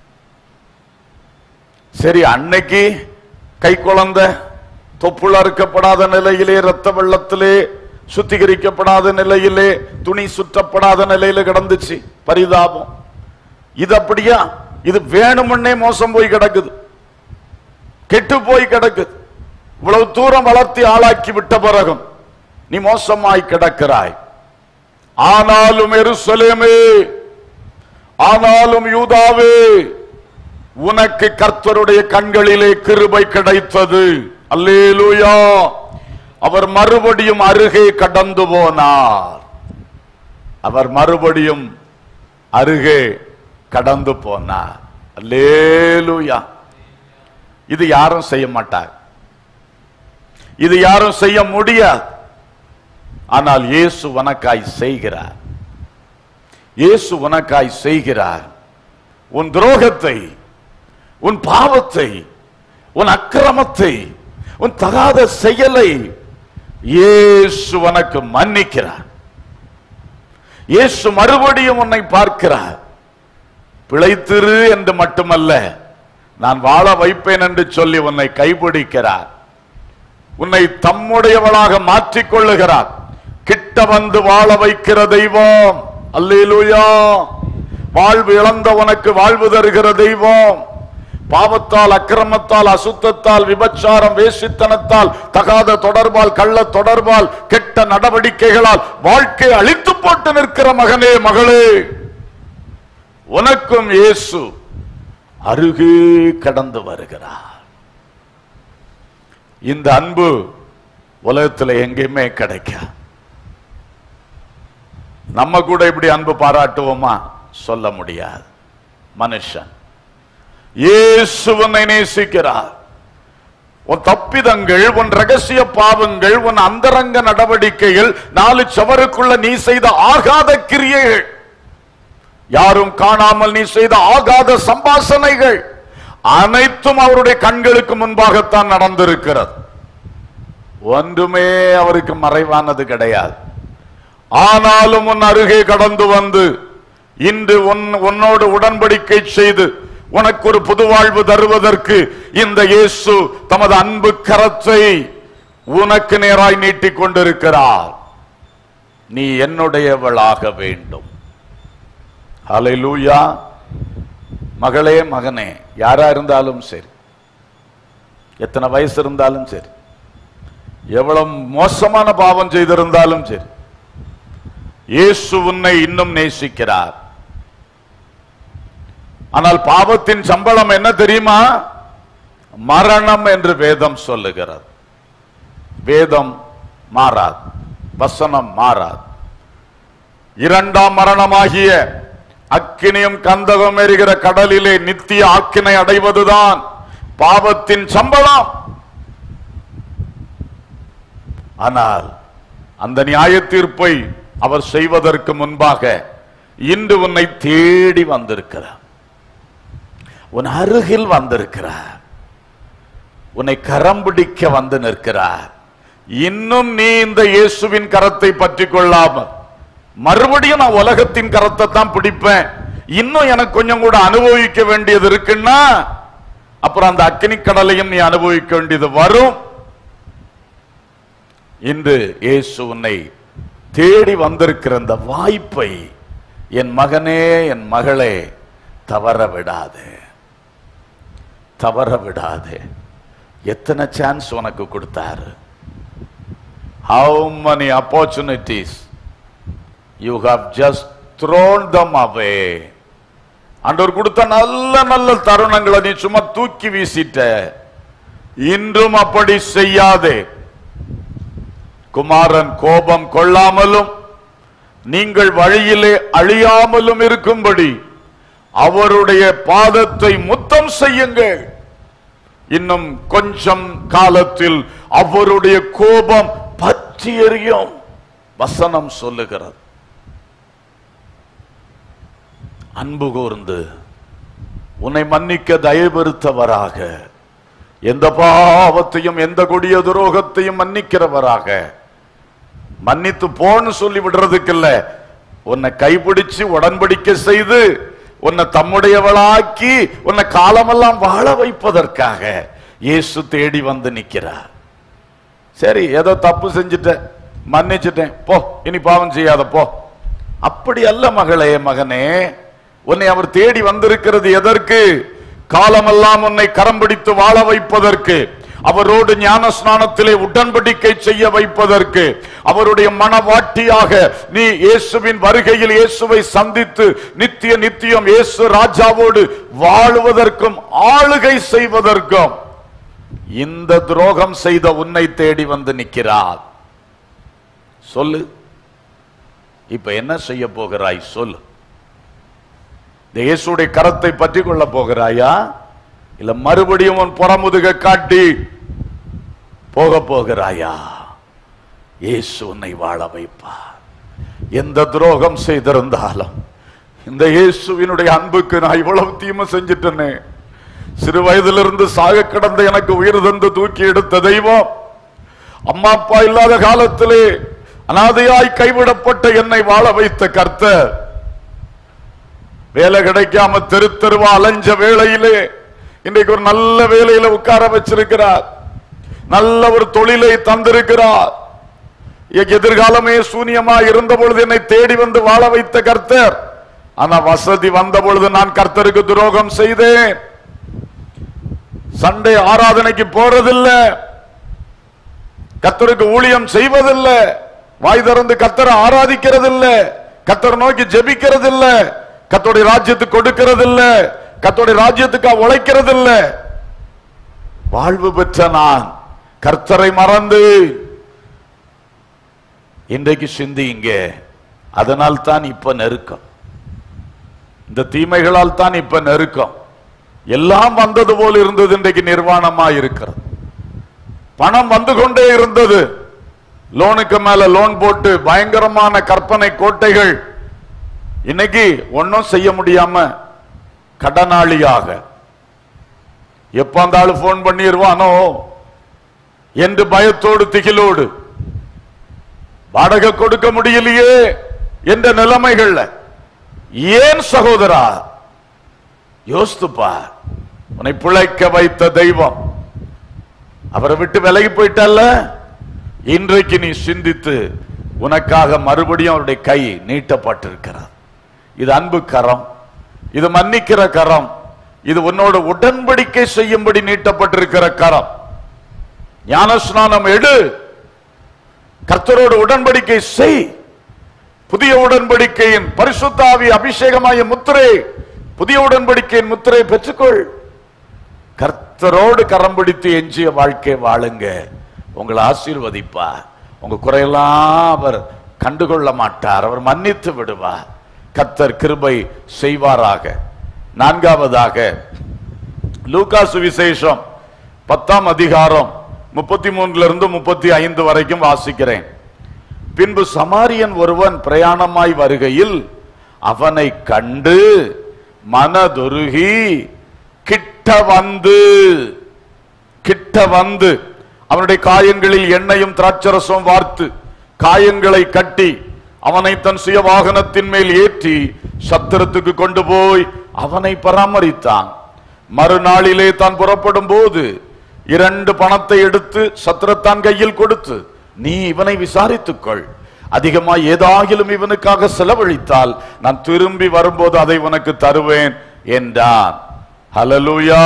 சரி அன்னைக்கு கை குழந்தை தொப்புள் அறுக்கப்படாத நிலையிலே ரத்த வெள்ளத்திலே சுத்திகரிக்கப்படாத நிலையிலே துணி சுற்றப்படாத நிலையில கிடந்துச்சு பரிதாபம் இது அப்படியா இது வேணுமுன்னே மோசம் போய் கிடக்குது கெட்டு போய் கிடக்குது இவ்வளவு தூரம் வளர்த்தி ஆளாக்கி விட்ட பிறகும் நீ மோசமாய் கிடக்கிறாய் ஆனாலும் எருசலேமே ஆனாலும் யூதாவே உனக்கு கர்த்தருடைய கண்களிலே கிருபை கிடைத்தது அல்லேலூயா அவர் மறுபடியும் அருகே கடந்து போனார் அவர் மறுபடியும் அருகே கடந்து போனார் அல்லேலூயா இது யாரும் செய்ய மாட்டார் இது யாரும் செய்ய முடியாது ஆனால் இயேசு உனக்காய் செய்கிறார் இயேசு உனக்காய் செய்கிறார் உன் துரோகத்தை உன் பாவத்தை உன் அக்கிரமத்தை உன் தகாத செயலை இயேசு உனக்கு மன்னிக்கிறார் இயேசு மறுபடியும் உன்னை பார்க்கிறார் பிழைத்திரு என்று மட்டுமல்ல நான் வாழ வைப்பேன் என்று சொல்லி உன்னை கைபிடிக்கிறார் உன்னை தம்முடையவளாக மாற்றிக் கொள்ளுகிறார் கிட்ட வந்து வாழ வைக்கிற தெய்வம் அல்லேலூயா வாழ்வு இழந்த உனக்கு வாழ்வு தருகிற தெய்வம் பாவத்தால் அக்கிரமத்தால் அசுத்தத்தால் விபச்சாரம் வேசித்தனத்தால் தகாத தொடர்பால் கள்ள தொடர்பால் கெட்ட நடவடிக்கைகளால் வாழ்க்கை அழித்து போட்டு நிற்கிற மகனே மகளே உனக்கும் இயேசு அருகே கடந்து வருகிறார் இந்த அன்பு உலகத்துல எங்கேயுமே கிடைக்காது நம்ம கூட இப்படி அன்பு பாராட்டுவோமா சொல்ல முடியாது மனுஷன் இயேசு உன்னை நேசிக்கிறார் உன் தப்பிதங்கள் உன் ரகசிய பாவங்கள் உன் அந்தரங்க நடவடிக்கைகள் நாலு சவருக்குள்ள நீ செய்த ஆகாத கிரியைகள் யாரும் காணாமல் நீ செய்த ஆகாத சம்பாசனைகள் அனைத்தும் அவருடைய கண்களுக்கு முன்பாகத்தான் நடந்திருக்கிறது ஒன்றுமே அவருக்கு மறைவானது கிடையாது ஆனாலும் உன் அருகே கடந்து வந்து இன்று உன் உன்னோடு உடன்படிக்கை செய்து உனக்கு ஒரு புது வாழ்வு தருவதற்கு இந்த இயேசு தமது அன்பு கரத்தை உனக்கு நேராய் நீட்டிக் கொண்டிருக்கிறார் நீ என்னுடையவளாக வேண்டும் ஹalleluya மகளே மகனே யாரா இருந்தாலும் சரி எத்தனை வயசு இருந்தாலும் சரி எவ்வளவு மோசமான பாவம் செய்திருந்தாலும் சரி இயேசு உன்னை இன்னும் நேசிக்கிறார் ஆனால் பாவத்தின் சம்பளம் என்ன தெரியுமா மரணம் என்று வேதம் சொல்லுகிறது வேதம் மாறாது வசனம் மாறாது இரண்டாம் மரணமாகிய அக்கினியும் கந்தகம் எரிகிற கடலிலே நித்திய ஆக்கினை அடைவதுதான் பாவத்தின் சம்பளம் ஆனால் அந்த நியாய தீர்ப்பை அவர் செய்வதற்கு முன்பாக இன்று உன்னை தேடி வந்திருக்கிறார் உன் அருகில் வந்திருக்கிறார் உன்னை கரம் பிடிக்க வந்து நிற்கிறார் இன்னும் நீ இந்த இயேசுவின் கரத்தை பற்றி கொள்ளாமல் மறுபடியும் நான் உலகத்தின் கரத்தை தான் பிடிப்பேன் இன்னும் எனக்கு கொஞ்சம் கூட அனுபவிக்க வேண்டியது இருக்குன்னா அப்புறம் அந்த அக்கினி கடலையும் நீ அனுபவிக்க வேண்டியது வரும் இன்று இயேசு உன்னை தேடி வந்திருக்கிற இந்த வாய்ப்பை என் மகனே என் மகளே தவற விடாதே தவற விடாதே எத்தனை சான்ஸ் உனக்கு கொடுத்தாரு how many opportunities you have just thrown them away ஆண்டவர் கொடுத்த நல்ல நல்ல தருணங்களை நீ சும்மா தூக்கி வீசிட்ட இன்றும் அப்படி செய்யாதே குமாரன் கோபம் கொள்ளாமலும் நீங்கள் வழியிலே அழியாமலும் இருக்கும்படி அவருடைய பாதத்தை முத்தம் செய்யுங்கள் இன்னும் கொஞ்சம் காலத்தில் அவருடைய கோபம் பற்றி எரியும் வசனம் சொல்லுகிறது அன்பு கூர்ந்து உன்னை மன்னிக்க தயபெருத்தவராக எந்த பாவத்தையும் எந்த கொடிய துரோகத்தையும் மன்னிக்கிறவராக மன்னித்து போன்னு சொல்லி விடுறதுக்கு இல்ல உன்னை கைப்பிடிச்சு உடன்படிக்கை செய்து உன்னை தம்முடையவளாக்கி உன்னை காலமெல்லாம் வாழ வைப்பதற்காக இயேசு தேடி வந்து நிக்கிறார் சரி ஏதோ தப்பு செஞ்சுட்டேன் மன்னிச்சிட்டேன் போ இனி பாவம் செய்யாத போ அப்படி அல்ல மகளே மகனே உன்னை அவர் தேடி வந்திருக்கிறது எதற்கு காலமெல்லாம் உன்னை கரம் பிடித்து வாழ வைப்பதற்கு அவரோடு ஞான ஸ்நானத்திலே உடன்படிக்கை செய்ய வைப்பதற்கு அவருடைய மனவாட்டியாக நீ இயேசுவின் வருகையில் இயேசுவை சந்தித்து நித்திய நித்தியம் இயேசு ராஜாவோடு வாழுவதற்கும் ஆளுகை செய்வதற்கும் இந்த துரோகம் செய்த உன்னை தேடி வந்து நிற்கிறார் சொல்லு இப்ப என்ன செய்ய போகிறாய் சொல்லு இந்த இயேசுடைய கரத்தை பற்றி கொள்ள போகிறாயா இல்ல மறுபடியும் உன் புறமுதுக காட்டி போக போகிறாயா இயேசு உன்னை வாழ வைப்பார் எந்த துரோகம் செய்திருந்தாலும் இந்த இயேசுவினுடைய அன்புக்கு நான் இவ்வளவு தீமை செஞ்சிட்டேனே சிறு வயதிலிருந்து சாக கிடந்த எனக்கு உயிர் தந்து தூக்கி எடுத்த தெய்வம் அம்மா அப்பா இல்லாத காலத்திலே அனாதையாய் கைவிடப்பட்ட என்னை வாழ வைத்த கர்த்தர் வேலை கிடைக்காம தெரு தெருவா அலைஞ்ச வேளையிலே இன்றைக்கு ஒரு நல்ல வேலையில உட்கார வச்சிருக்கிறார் நல்ல ஒரு தொழிலை தந்திருக்கிறார் என் எதிர்காலமே சூனியமா இருந்த பொழுது என்னை தேடி வந்து வாழ வைத்த கர்த்தர் ஆனா வசதி வந்த பொழுது நான் கர்த்தருக்கு துரோகம் செய்தேன் சண்டே ஆராதனைக்கு போறதில்ல கர்த்தருக்கு ஊழியம் செய்வதில்ல வாய் திறந்து கர்த்தரை ஆராதிக்கிறதில்ல கர்த்தரை நோக்கி ஜெபிக்கிறதில்ல கர்த்தருடைய ராஜ்யத்துக்கு கொடுக்கிறதில்ல கர்த்தருடைய ராஜ்யத்துக்கு உழைக்கிறதில்ல வாழ்வு பெற்ற நான் கர்த்தரை மறந்து இன்றைக்கு சிந்திங்க அதனால் தான் இப்ப நெருக்கம் இந்த தீமைகளால் தான் இப்ப நெருக்கம் எல்லாம் வந்தது போல் இருந்தது இன்றைக்கு நிர்வாணமா இருக்கிறது பணம் வந்து கொண்டே இருந்தது லோனுக்கு மேல லோன் போட்டு பயங்கரமான கற்பனை கோட்டைகள் இன்னைக்கு ஒன்னும் செய்ய முடியாம கடனாளியாக எப்ப அந்த ஆளு போன் பண்ணிடுவானோ என்று பயத்தோடு திகிலோடு வாடகை கொடுக்க முடியலையே என்ற நிலைமைகள்ல ஏன் சகோதரா யோசித்துப்பா உன்னை பிழைக்க வைத்த தெய்வம் அவரை விட்டு விலகி போயிட்டல்ல இன்றைக்கு நீ சிந்தித்து உனக்காக மறுபடியும் அவருடைய கை நீட்டப்பட்டிருக்கிறது இது அன்பு கரம் இது மன்னிக்கிற கரம் இது உன்னோட உடன்படிக்கை செய்யும்படி நீட்டப்பட்டிருக்கிற கரம் ஞானஸ்நானம் எடு கர்த்தரோடு உடன்படிக்கை செய் புதிய உடன்படிக்கையின் பரிசுத்தாவி அபிஷேகமாய முத்திரை புதிய உடன்படிக்கையின் முத்திரை பெற்றுக்கொள் கர்த்தரோடு கரம் பிடித்து எஞ்சிய வாழ்க்கை வாழுங்க உங்களை ஆசீர்வதிப்பார் உங்க குறையெல்லாம் அவர் கண்டுகொள்ள மாட்டார் அவர் மன்னித்து விடுவார் கர்த்தர் கிருபை செய்வாராக நான்காவதாக லூகா சுவிசேஷம் பத்தாம் அதிகாரம் முப்பத்தி மூணுல இருந்து முப்பத்தி ஐந்து வரைக்கும் வாசிக்கிறேன் பின்பு சமாரியன் ஒருவன் பிரயாணமாய் வருகையில் அவனை கண்டு மனதுருகி கிட்ட வந்து கிட்ட வந்து அவனுடைய காயங்களில் எண்ணெயும் திராட்சரசம் வார்த்து காயங்களை கட்டி அவனை தன் சுய வாகனத்தின் மேல் ஏற்றி சத்திரத்துக்கு கொண்டு போய் அவனை பராமரித்தான் மறுநாளிலே தான் புறப்படும் போது இரண்டு பணத்தை எடுத்து சத்திரத்தான் கையில் கொடுத்து நீ இவனை விசாரித்துக்கொள் அதிகமா ஏதாகிலும் இவனுக்காக செலவழித்தால் நான் திரும்பி வரும்போது அதை உனக்கு தருவேன் என்றான் ஹலலூயா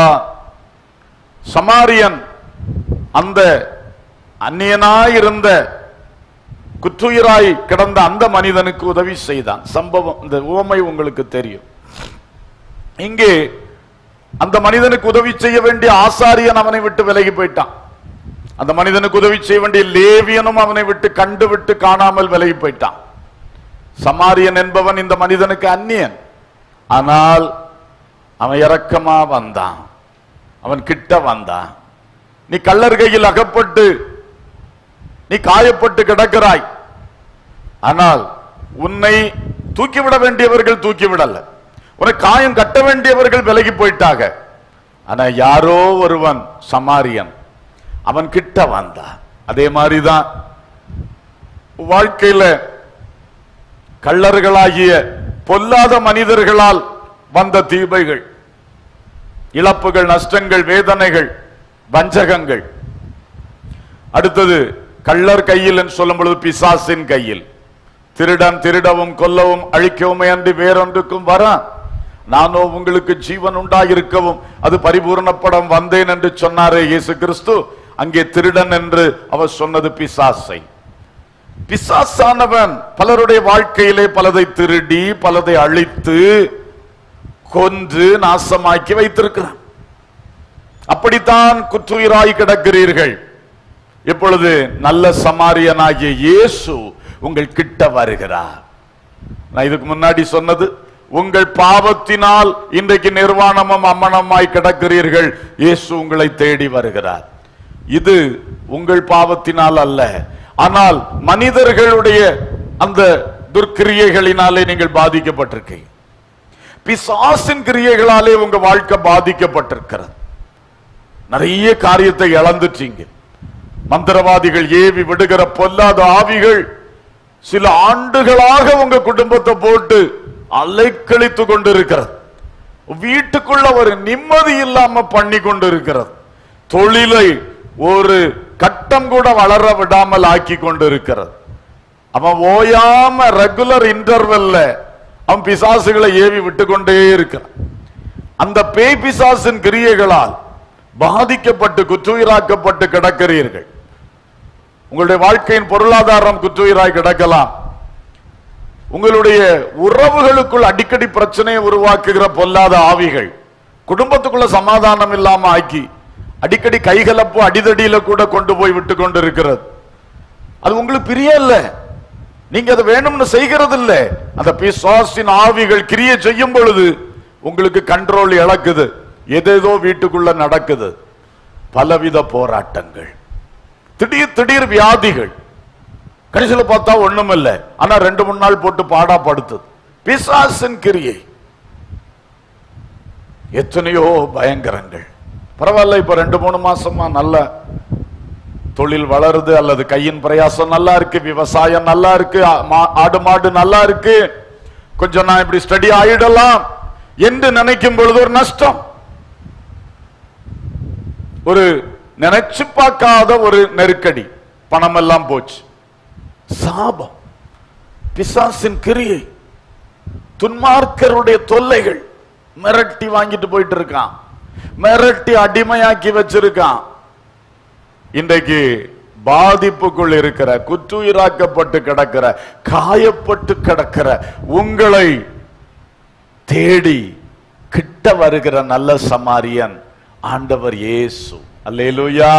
சமாரியன் அந்த அந்நியனாயிருந்த குற்றுயிராய் கிடந்த அந்த மனிதனுக்கு உதவி செய்தான் சம்பவம் இந்த உவமை உங்களுக்கு தெரியும் இங்கே அந்த மனிதனுக்கு உதவி செய்ய வேண்டிய ஆசாரியன் அவனை விட்டு விலகி போயிட்டான் அந்த மனிதனுக்கு உதவி செய்ய வேண்டிய லேவியனும் அவனை விட்டு கண்டு விட்டு காணாமல் விலகி போயிட்டான் சமாரியன் என்பவன் இந்த மனிதனுக்கு அந்நியன் ஆனால் அவன் இரக்கமா வந்தான் அவன் கிட்ட வந்தான் நீ கள்ளர் கையில் அகப்பட்டு நீ காயப்பட்டு கிடக்கிறாய் ஆனால் உன்னை தூக்கிவிட வேண்டியவர்கள் தூக்கிவிடல உனக்கு காயம் கட்ட வேண்டியவர்கள் விலகி போயிட்டாங்க ஆனா யாரோ ஒருவன் சமாரியன் அவன் கிட்ட வந்தான் அதே மாதிரிதான் வாழ்க்கையில கள்ளர்களாகிய பொல்லாத மனிதர்களால் வந்த தீமைகள் இழப்புகள் நஷ்டங்கள் வேதனைகள் வஞ்சகங்கள் அடுத்தது கள்ளர் கையில் என்று சொல்லும் பொழுது பிசாசின் கையில் திருடன் திருடவும் கொல்லவும் அழிக்கவுமே அன்றி வேறொன்றுக்கும் வரான் நானோ உங்களுக்கு ஜீவன் உண்டாயிருக்கவும் அது பரிபூரணப்படம் வந்தேன் என்று சொன்னாரே இயேசு கிறிஸ்து அங்கே திருடன் என்று அவர் சொன்னது பிசாசை பிசாசானவன் பலருடைய வாழ்க்கையிலே பலதை திருடி பலதை அழித்து கொன்று நாசமாக்கி வைத்திருக்கிறான் அப்படித்தான் குற்றுயிராய் கிடக்கிறீர்கள் இப்பொழுது நல்ல சமாரியனாகிய இயேசு உங்கள் கிட்ட வருகிறார் நான் இதுக்கு முன்னாடி சொன்னது உங்கள் பாவத்தினால் இன்றைக்கு நிர்வாணமும் அம்மனமாய் கிடக்கிறீர்கள் இயேசு உங்களை தேடி வருகிறார் இது உங்கள் பாவத்தினால் அல்ல ஆனால் மனிதர்களுடைய அந்த துர்க்கிரியைகளினாலே நீங்கள் பாதிக்கப்பட்டிருக்கீங்க பிசாசின் கிரியைகளாலே உங்க வாழ்க்கை பாதிக்கப்பட்டிருக்கிறது நிறைய காரியத்தை இழந்துட்டீங்க மந்திரவாதிகள் ஏவி விடுகிற பொல்லாத ஆவிகள் சில ஆண்டுகளாக உங்க குடும்பத்தை போட்டு அலைக்கழித்து கொண்டிருக்கிறது வீட்டுக்குள்ள ஒரு நிம்மதி இல்லாம பண்ணி கொண்டு இருக்கிறது தொழிலை ஒரு கட்டம் கூட வளர விடாமல் ஆக்கி கொண்டு இருக்கிறது அவன் ஓயாம ரெகுலர் இன்டர்வெல்ல அவன் பிசாசுகளை ஏவி விட்டு கொண்டே இருக்கிறான் அந்த பேய் பிசாசின் கிரியைகளால் பாதிக்கப்பட்டு குற்றுயிராக்கப்பட்டு கிடக்கிறீர்கள் உங்களுடைய வாழ்க்கையின் பொருளாதாரம் குற்றுயிராய் கிடக்கலாம் உங்களுடைய உறவுகளுக்குள் அடிக்கடி பிரச்சனையை உருவாக்குகிற பொல்லாத ஆவிகள் குடும்பத்துக்குள்ள சமாதானம் இல்லாம ஆக்கி அடிக்கடி கைகலப்பு அடிதடியில கூட கொண்டு போய் விட்டு கொண்டு இருக்கிறது அது உங்களுக்கு பிரியம் இல்ல நீங்க அதை வேணும்னு செய்கிறது இல்ல அந்த பிசாசின் ஆவிகள் கிரியை செய்யும் பொழுது உங்களுக்கு கண்ட்ரோல் இழக்குது எதேதோ வீட்டுக்குள்ள நடக்குது பலவித போராட்டங்கள் திடீர் திடீர் வியாதிகள் கடைசியில பார்த்தா ஒண்ணும் இல்ல ஆனா ரெண்டு மூணு நாள் போட்டு பாடா படுத்துது பிசாசின் கிரியை எத்தனையோ பயங்கரங்கள் பரவாயில்ல இப்ப ரெண்டு மூணு மாசமா நல்ல தொழில் வளருது அல்லது கையின் பிரயாசம் நல்லா இருக்கு விவசாயம் நல்லா இருக்கு ஆ- மா- ஆடு மாடு நல்லா இருக்கு கொஞ்சம் நான் இப்படி ஸ்டடி ஆயிடலாம் என்று நினைக்கும் பொழுது ஒரு நஷ்டம் ஒரு நினைச்சு பார்க்காத ஒரு நெருக்கடி பணம் எல்லாம் போச்சு சாபம் பிசாசின் கிரியை துன்மார்க்கருடைய தொல்லைகள் மிரட்டி வாங்கிட்டு போயிட்டு இருக்கான் மிரட்டி அடிமையாக்கி வச்சிருக்கான் இன்றைக்கு பாதிப்புக்குள் இருக்கிற குற்றுயிராக்கப்பட்டு கிடக்கிற காயப்பட்டு கிடக்கிற உங்களை தேடி கிட்ட வருகிற நல்ல சமாரியன் ஆண்டவர் இயேசு அல்லேலூயா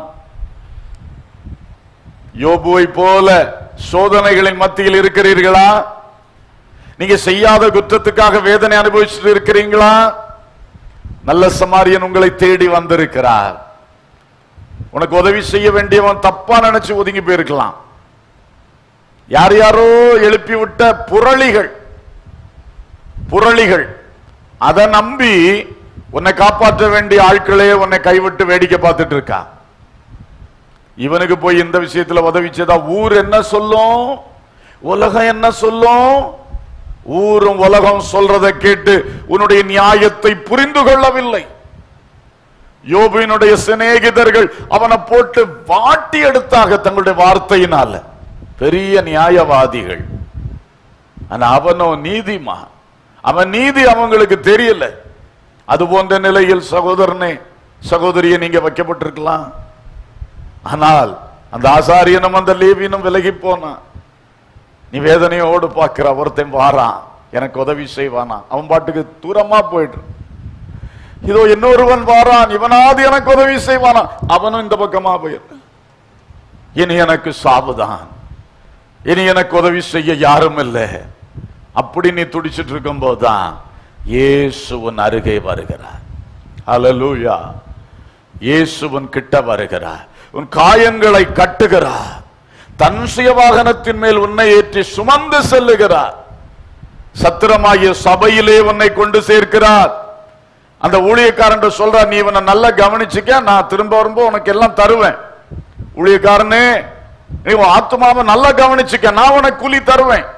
யோபுவை போல சோதனைகளின் மத்தியில் இருக்கிறீர்களா நீங்க செய்யாத குற்றத்துக்காக வேதனை அனுபவிச்சுட்டு இருக்கிறீங்களா நல்ல சமாரியன் உங்களை தேடி வந்திருக்கிறார் உனக்கு உதவி செய்ய வேண்டியவன் தப்பா நினைச்சு ஒதுங்கி போயிருக்கலாம் யார் யாரோ எழுப்பி விட்ட புரளிகள் புரளிகள் அதை நம்பி உன்னை காப்பாற்ற வேண்டிய ஆட்களே உன்னை கைவிட்டு வேடிக்கை பார்த்துட்டு இருக்கா இவனுக்கு போய் இந்த விஷயத்துல உதவி செய்தா ஊர் என்ன சொல்லும் உலகம் என்ன சொல்லும் ஊரும் உலகம் சொல்றதை கேட்டு உன்னுடைய நியாயத்தை புரிந்து கொள்ளவில்லை யோபுவினுடைய சிநேகிதர்கள் அவனை போட்டு வாட்டி எடுத்தாக தங்களுடைய வார்த்தையினால பெரிய நியாயவாதிகள் ஆனா அவனோ நீதிமா அவன் நீதி அவங்களுக்கு தெரியல அது போன்ற நிலையில் சகோதரனே சகோதரியை நீங்க வைக்கப்பட்டிருக்கலாம் ஆனால் அந்த ஆசாரியனும் அந்த லேவினும் விலகி போனான் நீ வேதனையோடு பார்க்கிற ஒருத்தன் வாரான் எனக்கு உதவி செய்வானா அவன் பாட்டுக்கு தூரமா போயிட்டு இதோ இன்னொருவன் வாரான் இவனாவது எனக்கு உதவி செய்வானா அவனும் இந்த பக்கமா போயிரு இனி எனக்கு சாவுதான் இனி எனக்கு உதவி செய்ய யாரும் இல்லை அப்படி நீ துடிச்சிட்டு இருக்கும் போதுதான் இயேசுவன் அருகே வருகிறார் ஹalleluya இயேசுவன் கிட்ட வருகிறார் உன் காயங்களை கட்டுகிறார் தன் சுய வாகனத்தின் மேல் உன்னை ஏற்றி சுமந்து செல்லுகிறார் சத்திரமாகிய சபையிலே உன்னை கொண்டு சேர்க்கிறார் அந்த ஊழியக்காரன் சொல்றா நீ இவனை நல்லா கவனிச்சுக்க நான் திரும்ப வரும்போது உனக்கு எல்லாம் தருவேன் ஊழியக்காரனே நீ உன் ஆத்மாவை நல்லா கவனிச்சுக்க நான் உனக்கு கூலி தருவேன்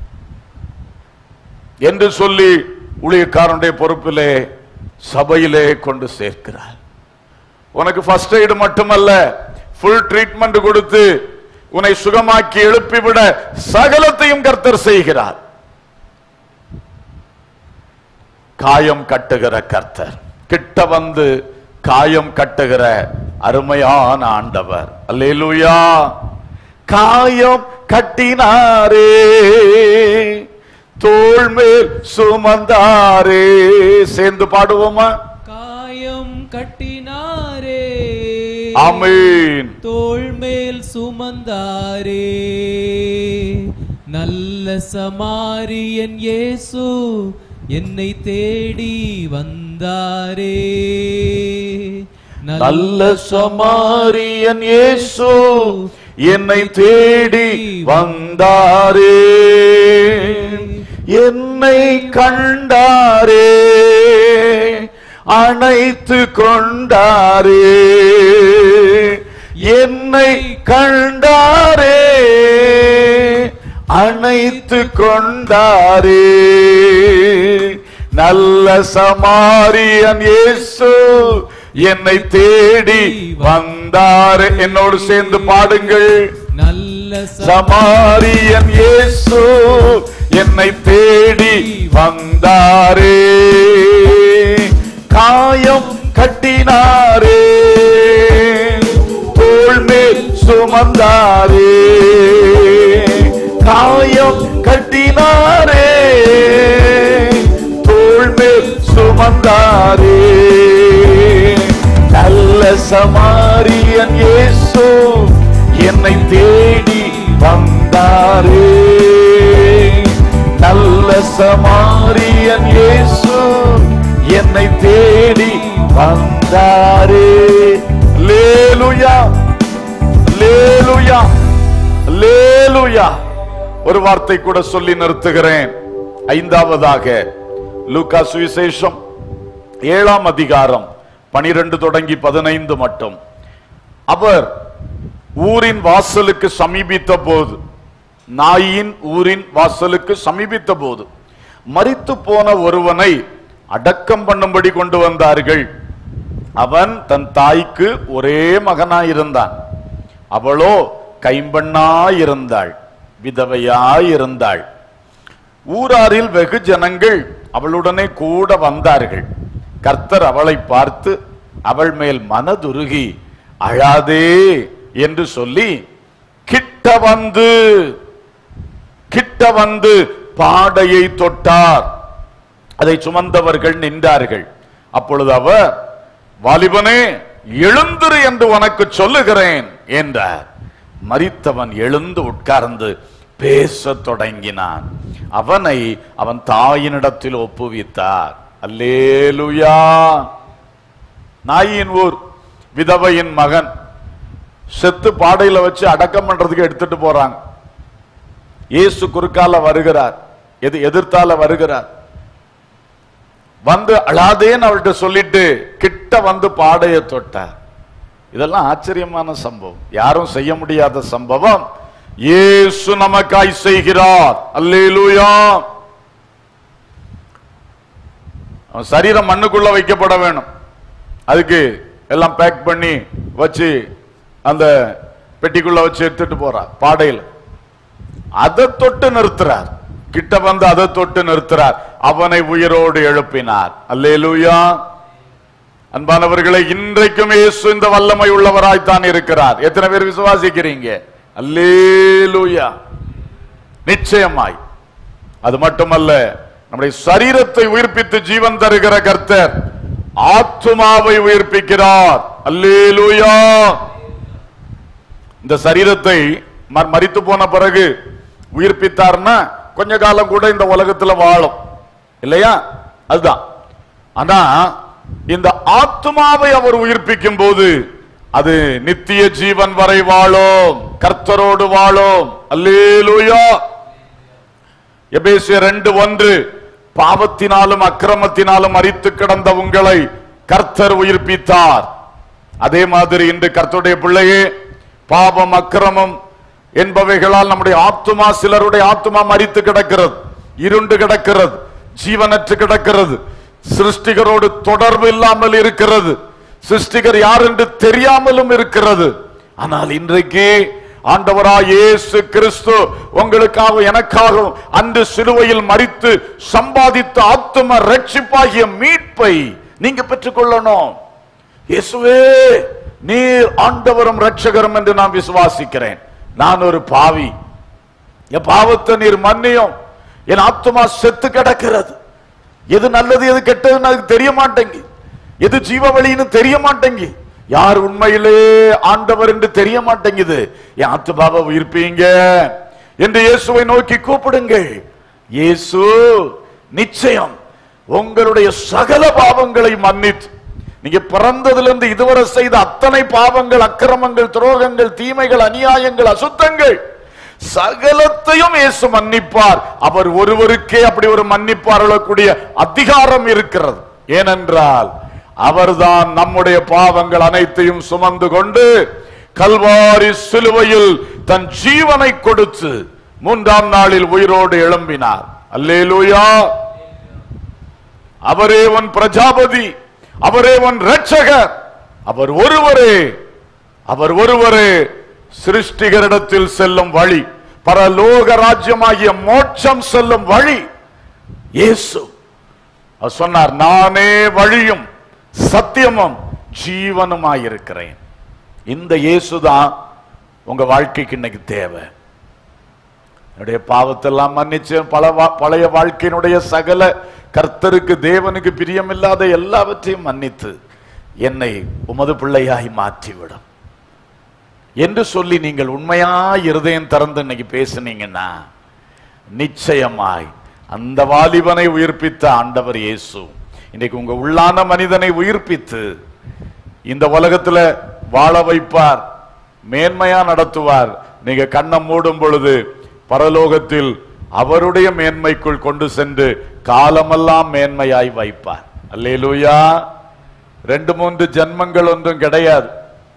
என்று சொல்லி ஊழியக்காரனுடைய பொறுப்பிலே சபையிலே கொண்டு சேர்க்கிறார் உனக்கு ஃபர்ஸ்ட் எய்டு மட்டுமல்ல ஃபுல் ட்ரீட்மெண்ட் கொடுத்து உன்னை சுகமாக்கி எழுப்பிவிட சகலத்தையும் கர்த்தர் செய்கிறார் காயம் கட்டுகிற கர்த்தர் கிட்ட வந்து காயம் கட்டுகிற அருமையான ஆண்டவர் அல்லேலூயா காயம் கட்டினாரே தோள் மேல் சுமந்தாரே சேர்ந்து பாடுவோமா காயம் கட்டினாரே ஆமென் தோள் மேல் சுமந்தாரே நல்ல சமாரியன் இயேசு என்னை தேடி வந்தாரே நல்ல சமாரியன் இயேசு என்னை தேடி வந்தாரே என்னை கண்டாரே அணைத்து கொண்டாரே என்னை கண்டாரே அணைத்து கொண்டாரே நல்ல சமாரியன் இயேசு என்னை தேடி வந்தார் என்னோடு சேர்ந்து பாடுங்கள் நல்ல ச- சமாரியன் இயேசு என்னை தேடி வந்தாரே காயம் கட்டினாரே தோள் மேல் சுமந்தாரே காயம் கட்டினாரே தோள் மேல் சுமந்தாரே நல்ல சமாரியன் இயேசு என்னை தேடி வந்தாரே நல்ல சமாரியன் இயேசு என்னை தேடி வந்தாரே லேலுயா லேலுயா லேலுயா ஒரு வார்த்தை கூட சொல்லி நிறுத்துகிறேன் ஐந்தாவதாக லூக்கா சுவிசேஷம் ஏழாம் அதிகாரம் பனிரெண்டு தொடங்கி பதினைந்து மட்டும் அவர் ஊரின் வாசலுக்கு சமீபித்த போது நாயின் ஊரின் வாசலுக்கு சமீபித்த போது மரித்து போன ஒருவனை அடக்கம் பண்ணும்படி கொண்டு வந்தார்கள் அவன் தன் தாய்க்கு ஒரே மகனாயிருந்தான் அவளோ கைம்பெண்ணாயிருந்தாள் விதவையாயிருந்தாள் ஊராரில் வெகு ஜனங்கள் அவளுடனே கூட வந்தார்கள் கர்த்தர் அவளை பார்த்து அவள் மேல் மனதுருகி அழாதே என்று சொல்லி கிட்ட வந்து கிட்ட வந்து பாடையை தொட்டார் அதை சுமந்தவர்கள் நின்றார்கள் அப்பொழுது அவர் வாலிபனே எழுந்திரு என்று உனக்கு சொல்லுகிறேன் என்றார் மரித்தவன் எழுந்து உட்கார்ந்து பேசத் தொடங்கினான் அவனை அவன் தாயினிடத்தில் ஒப்புவித்தார் அல்லேலுயா நாயின் ஊர் விதவையின் மகன் செத்து பாடையில வச்சு அடக்கம் பண்றதுக்கு எடுத்துட்டு போறாங்க இயேசு குறுக்கால வருகிறார் எது எதிர்த்தால வருகிறார் வந்து அழாதேன்னு அவள்கிட்ட சொல்லிட்டு கிட்ட வந்து பாடைய தொட்டார் இதெல்லாம் ஆச்சரியமான சம்பவம் யாரும் செய்ய முடியாத சம்பவம் இயேசு நமக்காய் செய்கிறார் அல்லேலூயா அவன் சரீரம் மண்ணுக்குள்ள வைக்கப்பட வேணும் அதுக்கு எல்லாம் பேக் பண்ணி வச்சு அந்த பெட்டிக்குள்ள வச்சு எடுத்துட்டு போறார் பாடையில் அதை தொட்டு நிறுத்துறார் கிட்ட வந்து அதை தொட்டு நிறுத்துறார் அவனை உயிரோடு எழுப்பினார் அல்லேலூயா அன்பானவர்களை இன்றைக்கும் இயேசு இந்த வல்லமை உள்ளவராய் தான் இருக்கிறார் எத்தனை பேர் விசுவாசிக்கிறீங்க அல்லேலூயா நிச்சயமாய் அது மட்டுமல்ல நம்முடைய சரீரத்தை உயிர்ப்பித்து ஜீவன் தருகிற கர்த்தர் ஆத்துமாவை உயிர்ப்பிக்கிறார் அல்லேலூயா இந்த சரீரத்தை ம- மரித்து போன பிறகு உயிர்ப்பித்தார்னா கொஞ்ச காலம் கூட இந்த உலகத்துல வாழும் இல்லையா அதுதான் ஆனா இந்த ஆத்மாவை அவர் உயிர்ப்பிக்கும் போது அது நித்திய ஜீவன் வரை வாழும் கர்த்தரோடு வாழும் அல்லேலூயா எபேசியர் ரெண்டு ஒன்று பாவத்தினாலும் அக்கிரமத்தினாலும் மரித்து கிடந்த உங்களை கர்த்தர் உயிர்ப்பித்தார் அதே மாதிரி இன்று கர்த்தருடைய பிள்ளையே பாவம் அக்கிரமம் என்பவைகளால் நம்முடைய ஆத்துமா சிலருடைய ஆத்துமா மரித்து கிடக்கிறது இருண்டு கிடக்கிறது ஜீவனற்று கிடக்கிறது சிருஷ்டிகரோடு தொடர்பு இல்லாமல் இருக்கிறது சிருஷ்டிகர் யார் என்று தெரியாமலும் இருக்கிறது ஆனால் இன்றைக்கு ஆண்டவராய் இயேசு கிறிஸ்து உங்களுக்காக எனக்காகவும் அன்று சிலுவையில் மரித்து சம்பாதித்த ஆத்தும ரட்சிப்பாகிய மீட்பை நீங்க பெற்றுக்கொள்ளணும் இயேசுவே நீர் ஆண்டவரும் ரட்சகரும் என்று நான் விசுவாசிக்கிறேன் நான் ஒரு பாவி என் பாவத்தை நீர் மன்னியும் என் ஆத்துமா செத்து கிடக்கிறது எது நல்லது எது கெட்டதுன்னு அதுக்கு தெரிய மாட்டேங்கி எது ஜீவ வழின்னு தெரிய மாட்டேங்கி யார் உண்மையிலே ஆண்டவர் என்று தெரிய மாட்டேங்குது என் ஆத்துமாவை உயிர்ப்பீங்க என்று இயேசுவை நோக்கி கூப்பிடுங்கள் இயேசு நிச்சயம் உங்களுடைய சகல பாவங்களை மன்னித்து நீங்க பிறந்ததிலிருந்து இதுவரை செய்த அத்தனை பாவங்கள் அக்கிரமங்கள் துரோகங்கள் தீமைகள் அநியாயங்கள் அசுத்தங்கள் சகலத்தையும் இயேசு மன்னிப்பார் அவர் ஒருவருக்கே அப்படி ஒரு மன்னிப்பார் அருளக்கூடிய அதிகாரம் இருக்கிறது ஏனென்றால் அவர்தான் நம்முடைய பாவங்கள் அனைத்தையும் சுமந்து கொண்டு கல்வாரி சிலுவையில் தன் ஜீவனை கொடுத்து மூன்றாம் நாளில் உயிரோடு எழும்பினார் அல்லேலூயா அவரே உன் பிரஜாபதி அவரே உன் ரட்சகர் அவர் ஒருவரே அவர் ஒருவரே சிருஷ்டிகரிடத்தில் செல்லும் வழி பரலோக ராஜ்யமாகிய மோட்சம் செல்லும் வழி இயேசு அவர் சொன்னார் நானே வழியும் சத்தியமும் ஜீவனுமாயிருக்கிறேன் இந்த இயேசுதான் உங்க வாழ்க்கைக்கு இன்னைக்கு தேவை என்னுடைய பாவத்தெல்லாம் மன்னிச்சு பல வா- பழைய வாழ்க்கையினுடைய சகல கர்த்தருக்கு தேவனுக்கு பிரியமில்லாத எல்லாவற்றையும் மன்னித்து என்னை உமது பிள்ளையாய் மாற்றிவிடும் என்று சொல்லி நீங்கள் உண்மையாய் இருதயம் திறந்து இன்னைக்கு பேசுனீங்கன்னா நிச்சயமாய் அந்த வாலிபனை உயிர்ப்பித்த ஆண்டவர் இயேசு இன்னைக்கு உங்க உள்ளான மனிதனை உயிர்ப்பித்து இந்த உலகத்துல வாழ வைப்பார் மேன்மையா நடத்துவார் நீங்க கண்ணை மூடும் பொழுது பரலோகத்தில் அவருடைய மேன்மைக்குள் கொண்டு சென்று காலமெல்லாம் மேன்மையாய் வைப்பார் அல்லேலூயா ரெண்டு மூன்று ஜன்மங்கள் ஒன்றும் கிடையாது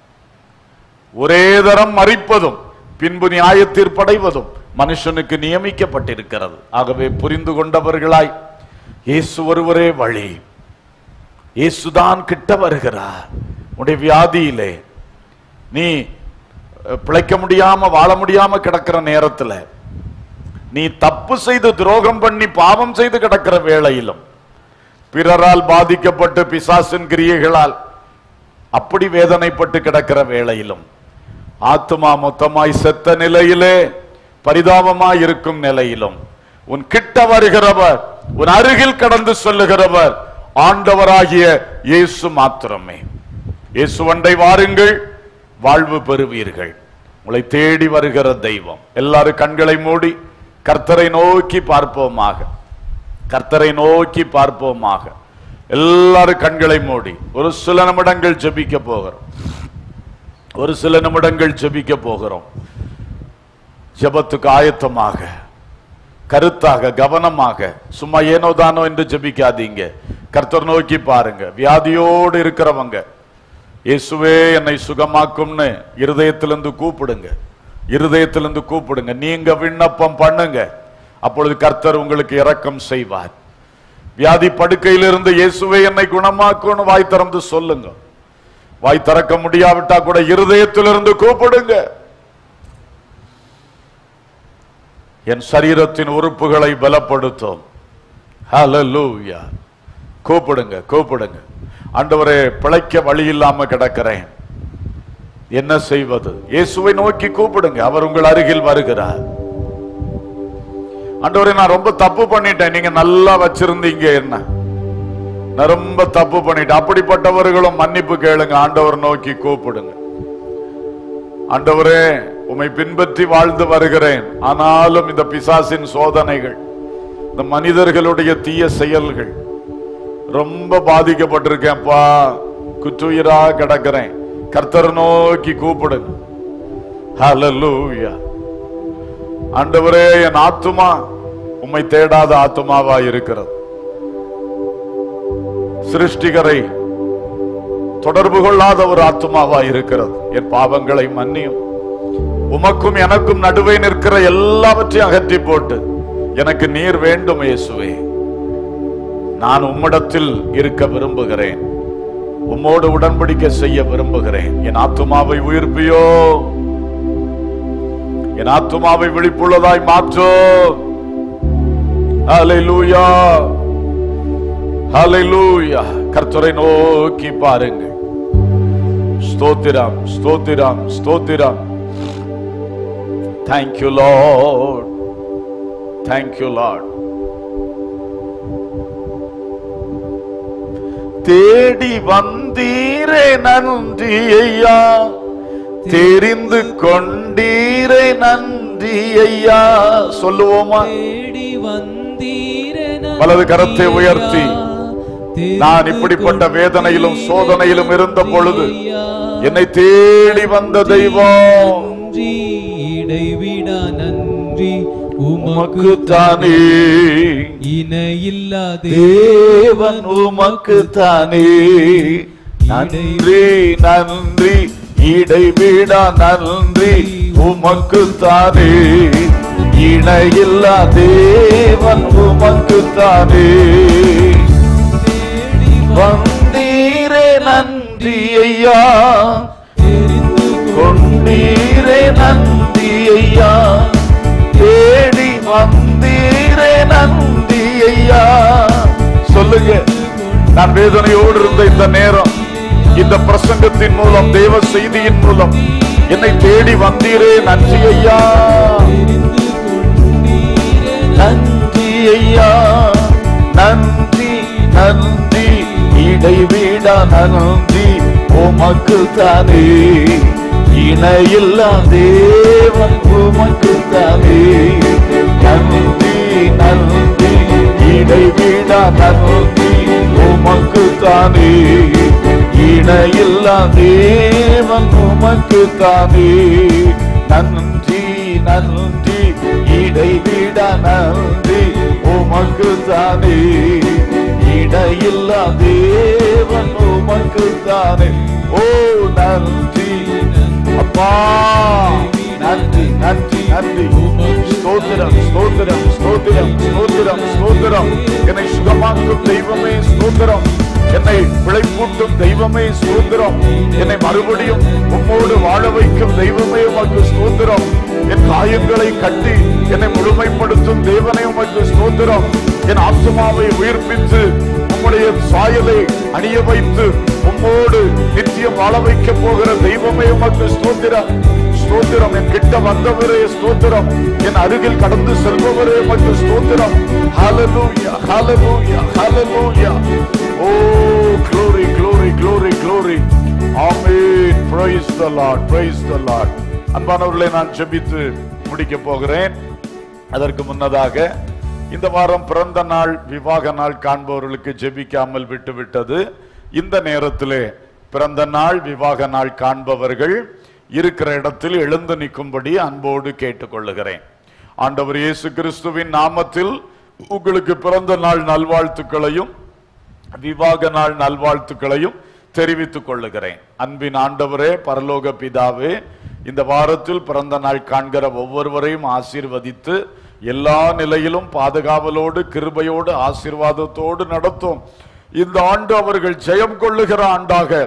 ஒரே தரம் மறிப்பதும் பின்பு நியாயத்தீர்ப்படைவதும் மனுஷனுக்கு நியமிக்கப்பட்டிருக்கிறது ஆகவே புரிந்து கொண்டவர்களாய் இயேசு ஒருவரே வழி இயேசுதான் கிட்ட வருகிறார் உடைய வியாதியிலே நீ அஹ், பிழைக்க முடியாம வாழ முடியாம கிடக்கிற நேரத்துல நீ தப்பு செய்து துரோகம் பண்ணி பாவம் செய்து கிடக்கிற வேளையிலும் பிறரால் பாதிக்கப்பட்டு பிசாசின் கிரியைகளால் அப்படி வேதனைப்பட்டு கிடக்கிற வேளையிலும் ஆத்துமா மொத்தமாய் செத்த நிலையிலே பரிதாபமாய் இருக்கும் நிலையிலும் உன் கிட்ட வருகிறவர் உன் அருகில் கடந்து சொல்லுகிறவர் ஆண்டவராகிய இயேசு மாத்திரமே இயேசுவண்டை வாருங்கள் வாழ்வு பெறுவீர்கள் உங்களை தேடி வருகிற தெய்வம் எல்லாரும் கண்களை மூடி கர்த்தரை நோக்கி பார்ப்போமாக கர்த்தரை நோக்கி பார்ப்போமாக எல்லாரும் கண்களை மூடி ஒரு சில நிமிடங்கள் ஜெபிக்க போகிறோம் ஒரு சில நிமிடங்கள் ஜெபிக்க போகிறோம் ஜெபத்துக்கு ஆயத்தமாக கருத்தாக கவனமாக சும்மா ஏனோ தானோ என்று ஜெபிக்காதீங்க கர்த்தர் நோக்கி பாருங்க வியாதியோடு இருக்கிறவங்க இயேசுவே என்னை சுகமாக்கும்னு இருதயத்திலிருந்து கூப்பிடுங்க இருதயத்திலிருந்து கூப்பிடுங்க நீங்க விண்ணப்பம் பண்ணுங்க அப்பொழுது கர்த்தர் உங்களுக்கு இரக்கம் செய்வார் வியாதி படுக்கையிலிருந்து இயேசுவே என்னை குணமாக்கும்னு வாய் திறந்து சொல்லுங்க வாய் திறக்க முடியாவிட்டா கூட இருதயத்திலிருந்து கூப்பிடுங்க என் சரீரத்தின் உறுப்புகளை பலப்படுத்தும் ஹalleluya கூப்பிடுங்க கூப்பிடுங்க ஆண்டவரே பிழைக்க வழி இல்லாம கிடக்கிறேன் என்ன செய்வது இயேசுவை நோக்கி கூப்பிடுங்க அவர் உங்கள் அருகில் வருகிறார் ஆண்டவரே நான் ரொம்ப தப்பு பண்ணிட்டேன் நீங்க நல்லா வச்சிருந்தீங்க என்ன நான் ரொம்ப தப்பு பண்ணிட்டேன் அப்படிப்பட்டவர்களும் மன்னிப்பு கேளுங்க ஆண்டவர் நோக்கி கூப்பிடுங்க ஆண்டவரே உம்மை பின்பற்றி வாழ்ந்து வருகிறேன் ஆனாலும் இந்த பிசாசின் சோதனைகள் இந்த மனிதர்களுடைய தீய செயல்கள் ரொம்ப பாதிக்கப்பட்டிருக்கேன்ப்பா குற்றுயிரா கிடக்கிறேன் கர்த்தர் நோக்கி கூப்பிடுங்க ஹalleluya ஆண்டவரே என் ஆத்துமா உம்மை தேடாத ஆத்துமாவா இருக்கிறது சிருஷ்டிகரை தொடர்பு கொள்ளாத ஒரு ஆத்துமாவா இருக்கிறது என் பாவங்களை மன்னியும் உமக்கும் எனக்கும் நடுவே நிற்கிற எல்லாவற்றையும் அகற்றி போட்டு எனக்கு நீர் வேண்டும் இயேசுவே நான் உம்மிடத்தில் இருக்க விரும்புகிறேன் உம்மோடு உடன்படிக்கை செய்ய விரும்புகிறேன் என் ஆத்துமாவை உயிர்ப்பியோ என் ஆத்துமாவை விழிப்புள்ளதாய் மாற்றோ ஹalleluya ஹalleluya கர்த்தரை நோக்கி பாருங்கள் ஸ்தோத்திரம் ஸ்தோத்திரம் ஸ்தோத்திரம் Thank you Lord Thank you Lord தேடி வந்தீரே நன்றி ஐயா தெரிந்து கொண்டீரே நன்றி ஐயா சொல்லுவோமா தேடி வந்தீரே வலது கரத்தை உயர்த்தி, நான் இப்படிப்பட்ட வேதனையிலும் சோதனையிலும் இருந்த பொழுது என்னை தேடி வந்த தெய்வம் நன்றி இடைவிடா நன்றி உமக்கு உமக்கு தானே இணையில்லா தேவன் உமக்கு தானே நன்றி நன்றி இடைவிடா நன்றி உமக்கு தானே இணையில்லா தேவன் உமக்கு தானே வந்தீரே நன்றி ஐயா தெரிந்து கொண்டீரே நன்றி ஐயா தேடி வந்தீரே நன்றி ஐயா சொல்லுங்க நான் வேதனையோடு இருந்த இந்த நேரம் இந்த பிரசங்கத்தின் மூலம் தேவ செய்தியின் மூலம் என்னை தேடி வந்தீரே நன்றி ஐயா தெரிந்து கொண்டீரே நன்றி ஐயா நன்றி நன்றி இடைவிடா நன்றி உமக்கு தானே இணையில்லா தேவன் உமக்கு தானே நன்றி நன்றி இடைவிடா நன்றி உமக்கு தானே இணையில்லா தேவன் உமக்கு தானே நன்றி நன்றி இடைவிட நன்றி உமக்கு தானே இடையில்லா தேவன் உமக்கு தானே ஓ நன்றி அப்பா நன்றி நன்றி நன்றி ஸ்தோத்திரம் ஸ்தோத்திரம் ஸ்தோத்திரம் ஸ்தோத்திரம் ஸ்தோத்திரம் என்னை சுகமாக்கும் தெய்வமே ஸ்தோத்திரம் என்னை பிழைப்பூட்டும் தெய்வமே ஸ்தோத்திரம் என்னை மறுபடியும் உம்மோடு வாழ வைக்கும் தெய்வமே உமக்கு ஸ்தோத்திரம் என் காயங்களை கட்டி என்னை முழுமைப்படுத்தும் தேவனே உமக்கு ஸ்தோத்திரம் என் ஆத்மாவை உயிர்ப்பித்து உம்முடைய சாயலை அணிய வைத்து உம்மோடு நித்தியம் வாழ வைக்க போகிற தெய்வமே உமக்கு ஸ்தோத்திரம் ஸ்தோத்திரம் என் கிட்ட வந்தவரே ஸ்தோத்திரம் என் அருகில் கடந்து செல்பவரே உமக்கு ஸ்தோத்திரம் ஹalleluya ஹalleluya ஹalleluya ஓ glory glory glory glory amen praise the lord praise the lord அன்பானவர்களே நான் ஜெபித்து முடிக்க போகிறேன் அதற்கு முன்னதாக இந்த வாரம் பிறந்த நாள் விவாக நாள் காண்பவர்களுக்கு ஜெபிக்காமல் விட்டுவிட்டது இந்த நேரத்திலே பிறந்த நாள் விவாக நாள் காண்பவர்கள் இருக்கிற இடத்தில் எழுந்து நிற்கும்படி அன்போடு கேட்டுக்கொள்ளுகிறேன் ஆண்டவர் இயேசு கிறிஸ்துவின் நாமத்தில் உங்களுக்கு பிறந்த நாள் நல்வாழ்த்துக்களையும் விவாக நாள் நல்வாழ்த்துக்களையும் தெரிவித்துக் கொள்ளுகிறேன் அன்பின் ஆண்டவரே பரலோக பிதாவே இந்த வாரத்தில் பிறந்த நாள் காண்கிற ஒவ்வொருவரையும் ஆசீர்வதித்து எல்லா நிலையிலும் பாதுகாவலோடு கிருபையோடு ஆசீர்வாதத்தோடு நடத்தும் இந்த ஆண்டு அவர்கள் ஜெயம் கொள்ளுகிற ஆண்டாக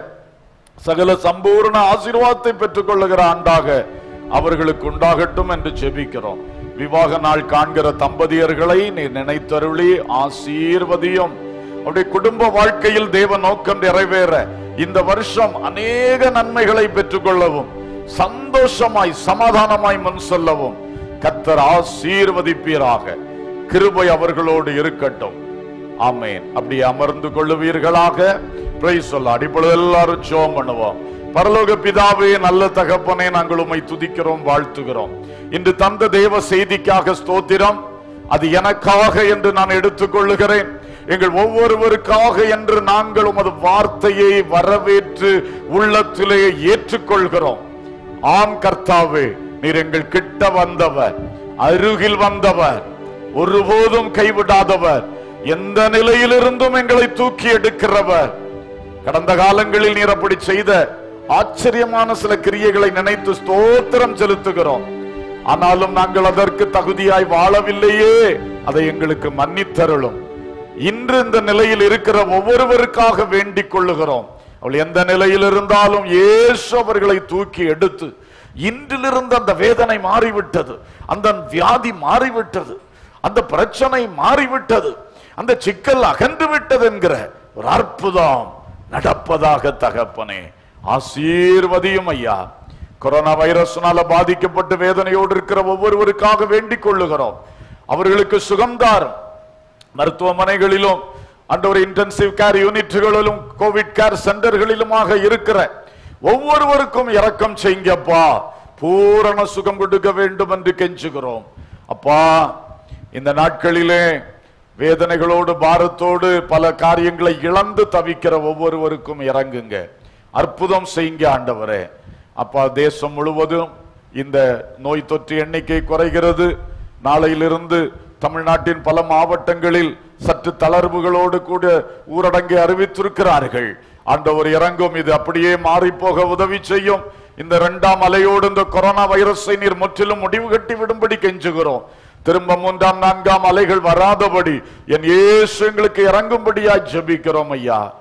சகல சம்பூர்ண ஆசீர்வாதத்தை பெற்றுக் கொள்ளுகிற ஆண்டாக அவர்களுக்கு உண்டாகட்டும் என்று ஜெபிக்கிறோம் விவாக நாள் காண்கிற தம்பதியர்களை நீ நினைத்தருளி ஆசீர்வதியும் அவருடைய குடும்ப வாழ்க்கையில் தேவ நோக்கம் நிறைவேற இந்த வருஷம் அநேக நன்மைகளை பெற்றுக்கொள்ளவும் சந்தோஷமாய் சமாதானமாய் முன் செல்லவும் கத்தர் ஆசீர்வதிப்பீராக கிருபை அவர்களோடு இருக்கட்டும் ஆமென் அப்படி அமர்ந்து கொள்ளுவீர்களாக பிரைஸ் சொல்ல இப்பொழுது எல்லாரும் ஜோம் பண்ணுவோம் பரலோக பிதாவே நல்ல தகப்பனே நாங்கள் உம்மை துதிக்கிறோம் வாழ்த்துகிறோம் இன்று தந்த தேவ செய்திக்காக ஸ்தோத்திரம் அது எனக்காக என்று நான் எடுத்துக்கொள்ளுகிறேன் எங்கள் ஒவ்வொருவருக்காக என்று நாங்கள் உமது வார்த்தையை வரவேற்று உள்ளத்திலே ஏற்றுக்கொள்கிறோம் ஆம் கர்த்தாவே நீர் எங்கள் கிட்ட வந்தவர் அருகில் வந்தவர் ஒருபோதும் கைவிடாதவர் எந்த நிலையிலிருந்தும் எங்களை தூக்கி எடுக்கிறவர் கடந்த காலங்களில் நீர் அப்படி செய்த ஆச்சரியமான சில கிரியைகளை நினைத்து ஸ்தோத்திரம் செலுத்துகிறோம் ஆனாலும் நாங்கள் அதற்கு தகுதியாய் வாழவில்லையே அதை எங்களுக்கு மன்னித்தருளும் இன்று இந்த நிலையில் இருக்கிற ஒவ்வொருவருக்காக வேண்டிக் கொள்ளுகிறோம் அவள் எந்த நிலையில் இருந்தாலும் இயேசு அவர்களை தூக்கி எடுத்து இன்றிலிருந்து அந்த வேதனை மாறிவிட்டது அந்த வியாதி மாறிவிட்டது அந்த பிரச்சனை மாறிவிட்டது அந்த சிக்கல் அகன்று விட்டது என்கிற ஒரு அற்புதம் நடப்பதாக தகப்பனே ஆசீர்வதியும் ஐயா கொரோனா வைரஸ்னால பாதிக்கப்பட்டு வேதனையோடு இருக்கிற ஒவ்வொருவருக்காக வேண்டிக் கொள்ளுகிறோம் அவர்களுக்கு சுகம்தாரும் மருத்துவமனைகளிலும் அந்த ஒரு இன்டென்சிவ் கேர் யூனிட்டுகளிலும் கோவிட் கேர் சென்டர்களிலுமாக இருக்கிற ஒவ்வொருவருக்கும் இரக்கம் செய்யுங்கப்பா பூரண சுகம் கொடுக்க வேண்டும் என்று கெஞ்சுகிறோம் அப்பா இந்த நாட்களிலே வேதனைகளோடு பாரத்தோடு பல காரியங்களை இழந்து தவிக்கிற ஒவ்வொருவருக்கும் இறங்குங்க அற்புதம் செய்யுங்க ஆண்டவரே அப்பா தேசம் முழுவதும் இந்த நோய் தொற்று எண்ணிக்கை குறைகிறது நாளையிலிருந்து தமிழ்நாட்டின் பல மாவட்டங்களில் சற்று தளர்வுகளோடு கூட ஊரடங்கை அறிவித்திருக்கிறார்கள் ஆண்டவர் இறங்கும் இது அப்படியே மாறி போக உதவி செய்யும் இந்த இரண்டாம் அலையோடு இந்த கொரோனா வைரஸை நீர் முற்றிலும் முடிவு கட்டி விடும்படி கெஞ்சுகிறோம் திரும்ப மூன்றாம் நான்காம் அலைகள் வராதபடி என் இயேசு எங்களுக்கு இறங்கும்படியா ஜெபிக்கிறோம் ஐயா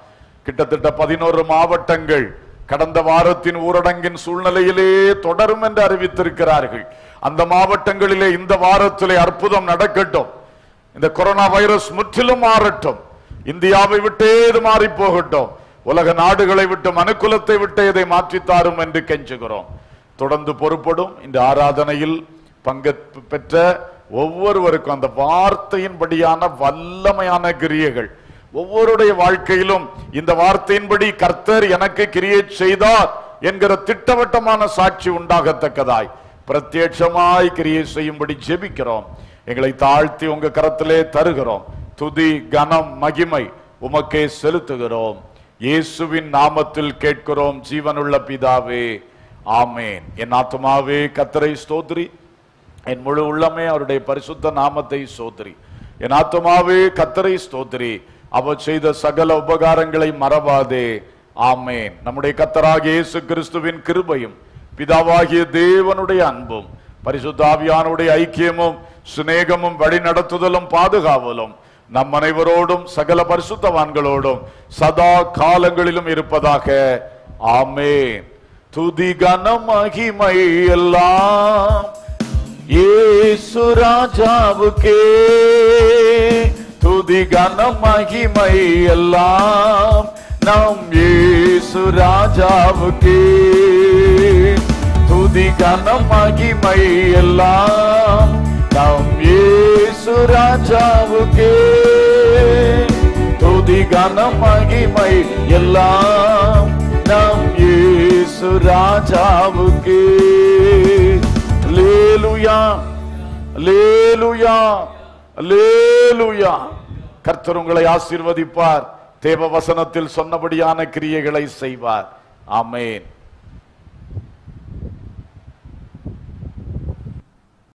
கிட்டத்தட்ட பதினோரு மாவட்டங்கள் கடந்த வாரத்தின் ஊரடங்கின் சூழ்நிலையிலே தொடரும் என்று அறிவித்திருக்கிறார்கள் அந்த மாவட்டங்களிலே இந்த வாரத்திலே அற்புதம் நடக்கட்டும் இந்த கொரோனா வைரஸ் முற்றிலும் மாறட்டும் இந்தியாவை விட்டே இது மாறி போகட்டும் உலக நாடுகளை விட்டு மனுக்குலத்தை விட்டு இதை மாற்றித்தாரும் என்று கெஞ்சுகிறோம் தொடர்ந்து பொறுப்படும் இந்த ஆராதனையில் பங்கேற்பு பெற்ற ஒவ்வொருவருக்கும் அந்த வார்த்தையின்படியான வல்லமையான கிரியைகள் ஒவ்வொருடைய வாழ்க்கையிலும் இந்த வார்த்தையின்படி கர்த்தர் எனக்கு கிரியை செய்தார் என்கிற திட்டவட்டமான சாட்சி உண்டாகத்தக்கதாய் பிரத்யட்சமாய் கிரியை செய்யும்படி ஜெபிக்கிறோம் எங்களை தாழ்த்தி உங்க கரத்திலே தருகிறோம் துதி கனம் மகிமை உமக்கே செலுத்துகிறோம் இயேசுவின் நாமத்தில் கேட்கிறோம் ஜீவனுள்ள பிதாவே ஆமேன் என் ஆத்துமாவே கத்தரை ஸ்தோத்ரி என் முழு உள்ளமே அவருடைய பரிசுத்த நாமத்தை ஸ்தோத்ரி என் ஆத்துமாவே கத்தரை ஸ்தோத்ரி அவர் செய்த சகல உபகாரங்களை மறவாதே ஆமேன் நம்முடைய கத்தராகிய இயேசு கிறிஸ்துவின் கிருபையும் பிதாவாகிய தேவனுடைய அன்பும் பரிசுத்த ஆவியானுடைய ஐக்கியமும் சிநேகமும் வழிநடத்துதலும் பாதுகாவலும் நம் அனைவரோடும் சகல பரிசுத்தவான்களோடும் சதா காலங்களிலும் இருப்பதாக ஆமேன் துதி கனம் மகிமை எல்லாம் இயேசு ராஜாவுக்கே துதி கனம் மகிமை எல்லாம் நம் இயேசு ராஜாவுக்கே துதி கனம் மகிமை எல்லாம் நம் இயேசு ராஜாவுக்கே துதி கனம் மகிமை எல்லாம் நம் இயேசு ராஜாவுக்கே லேலுயா லேலுயா லேலுயா கர்த்தர் உங்களை ஆசீர்வதிப்பார் தேவ வசனத்தில் சொன்னபடியான கிரியைகளை செய்வார் ஆமென்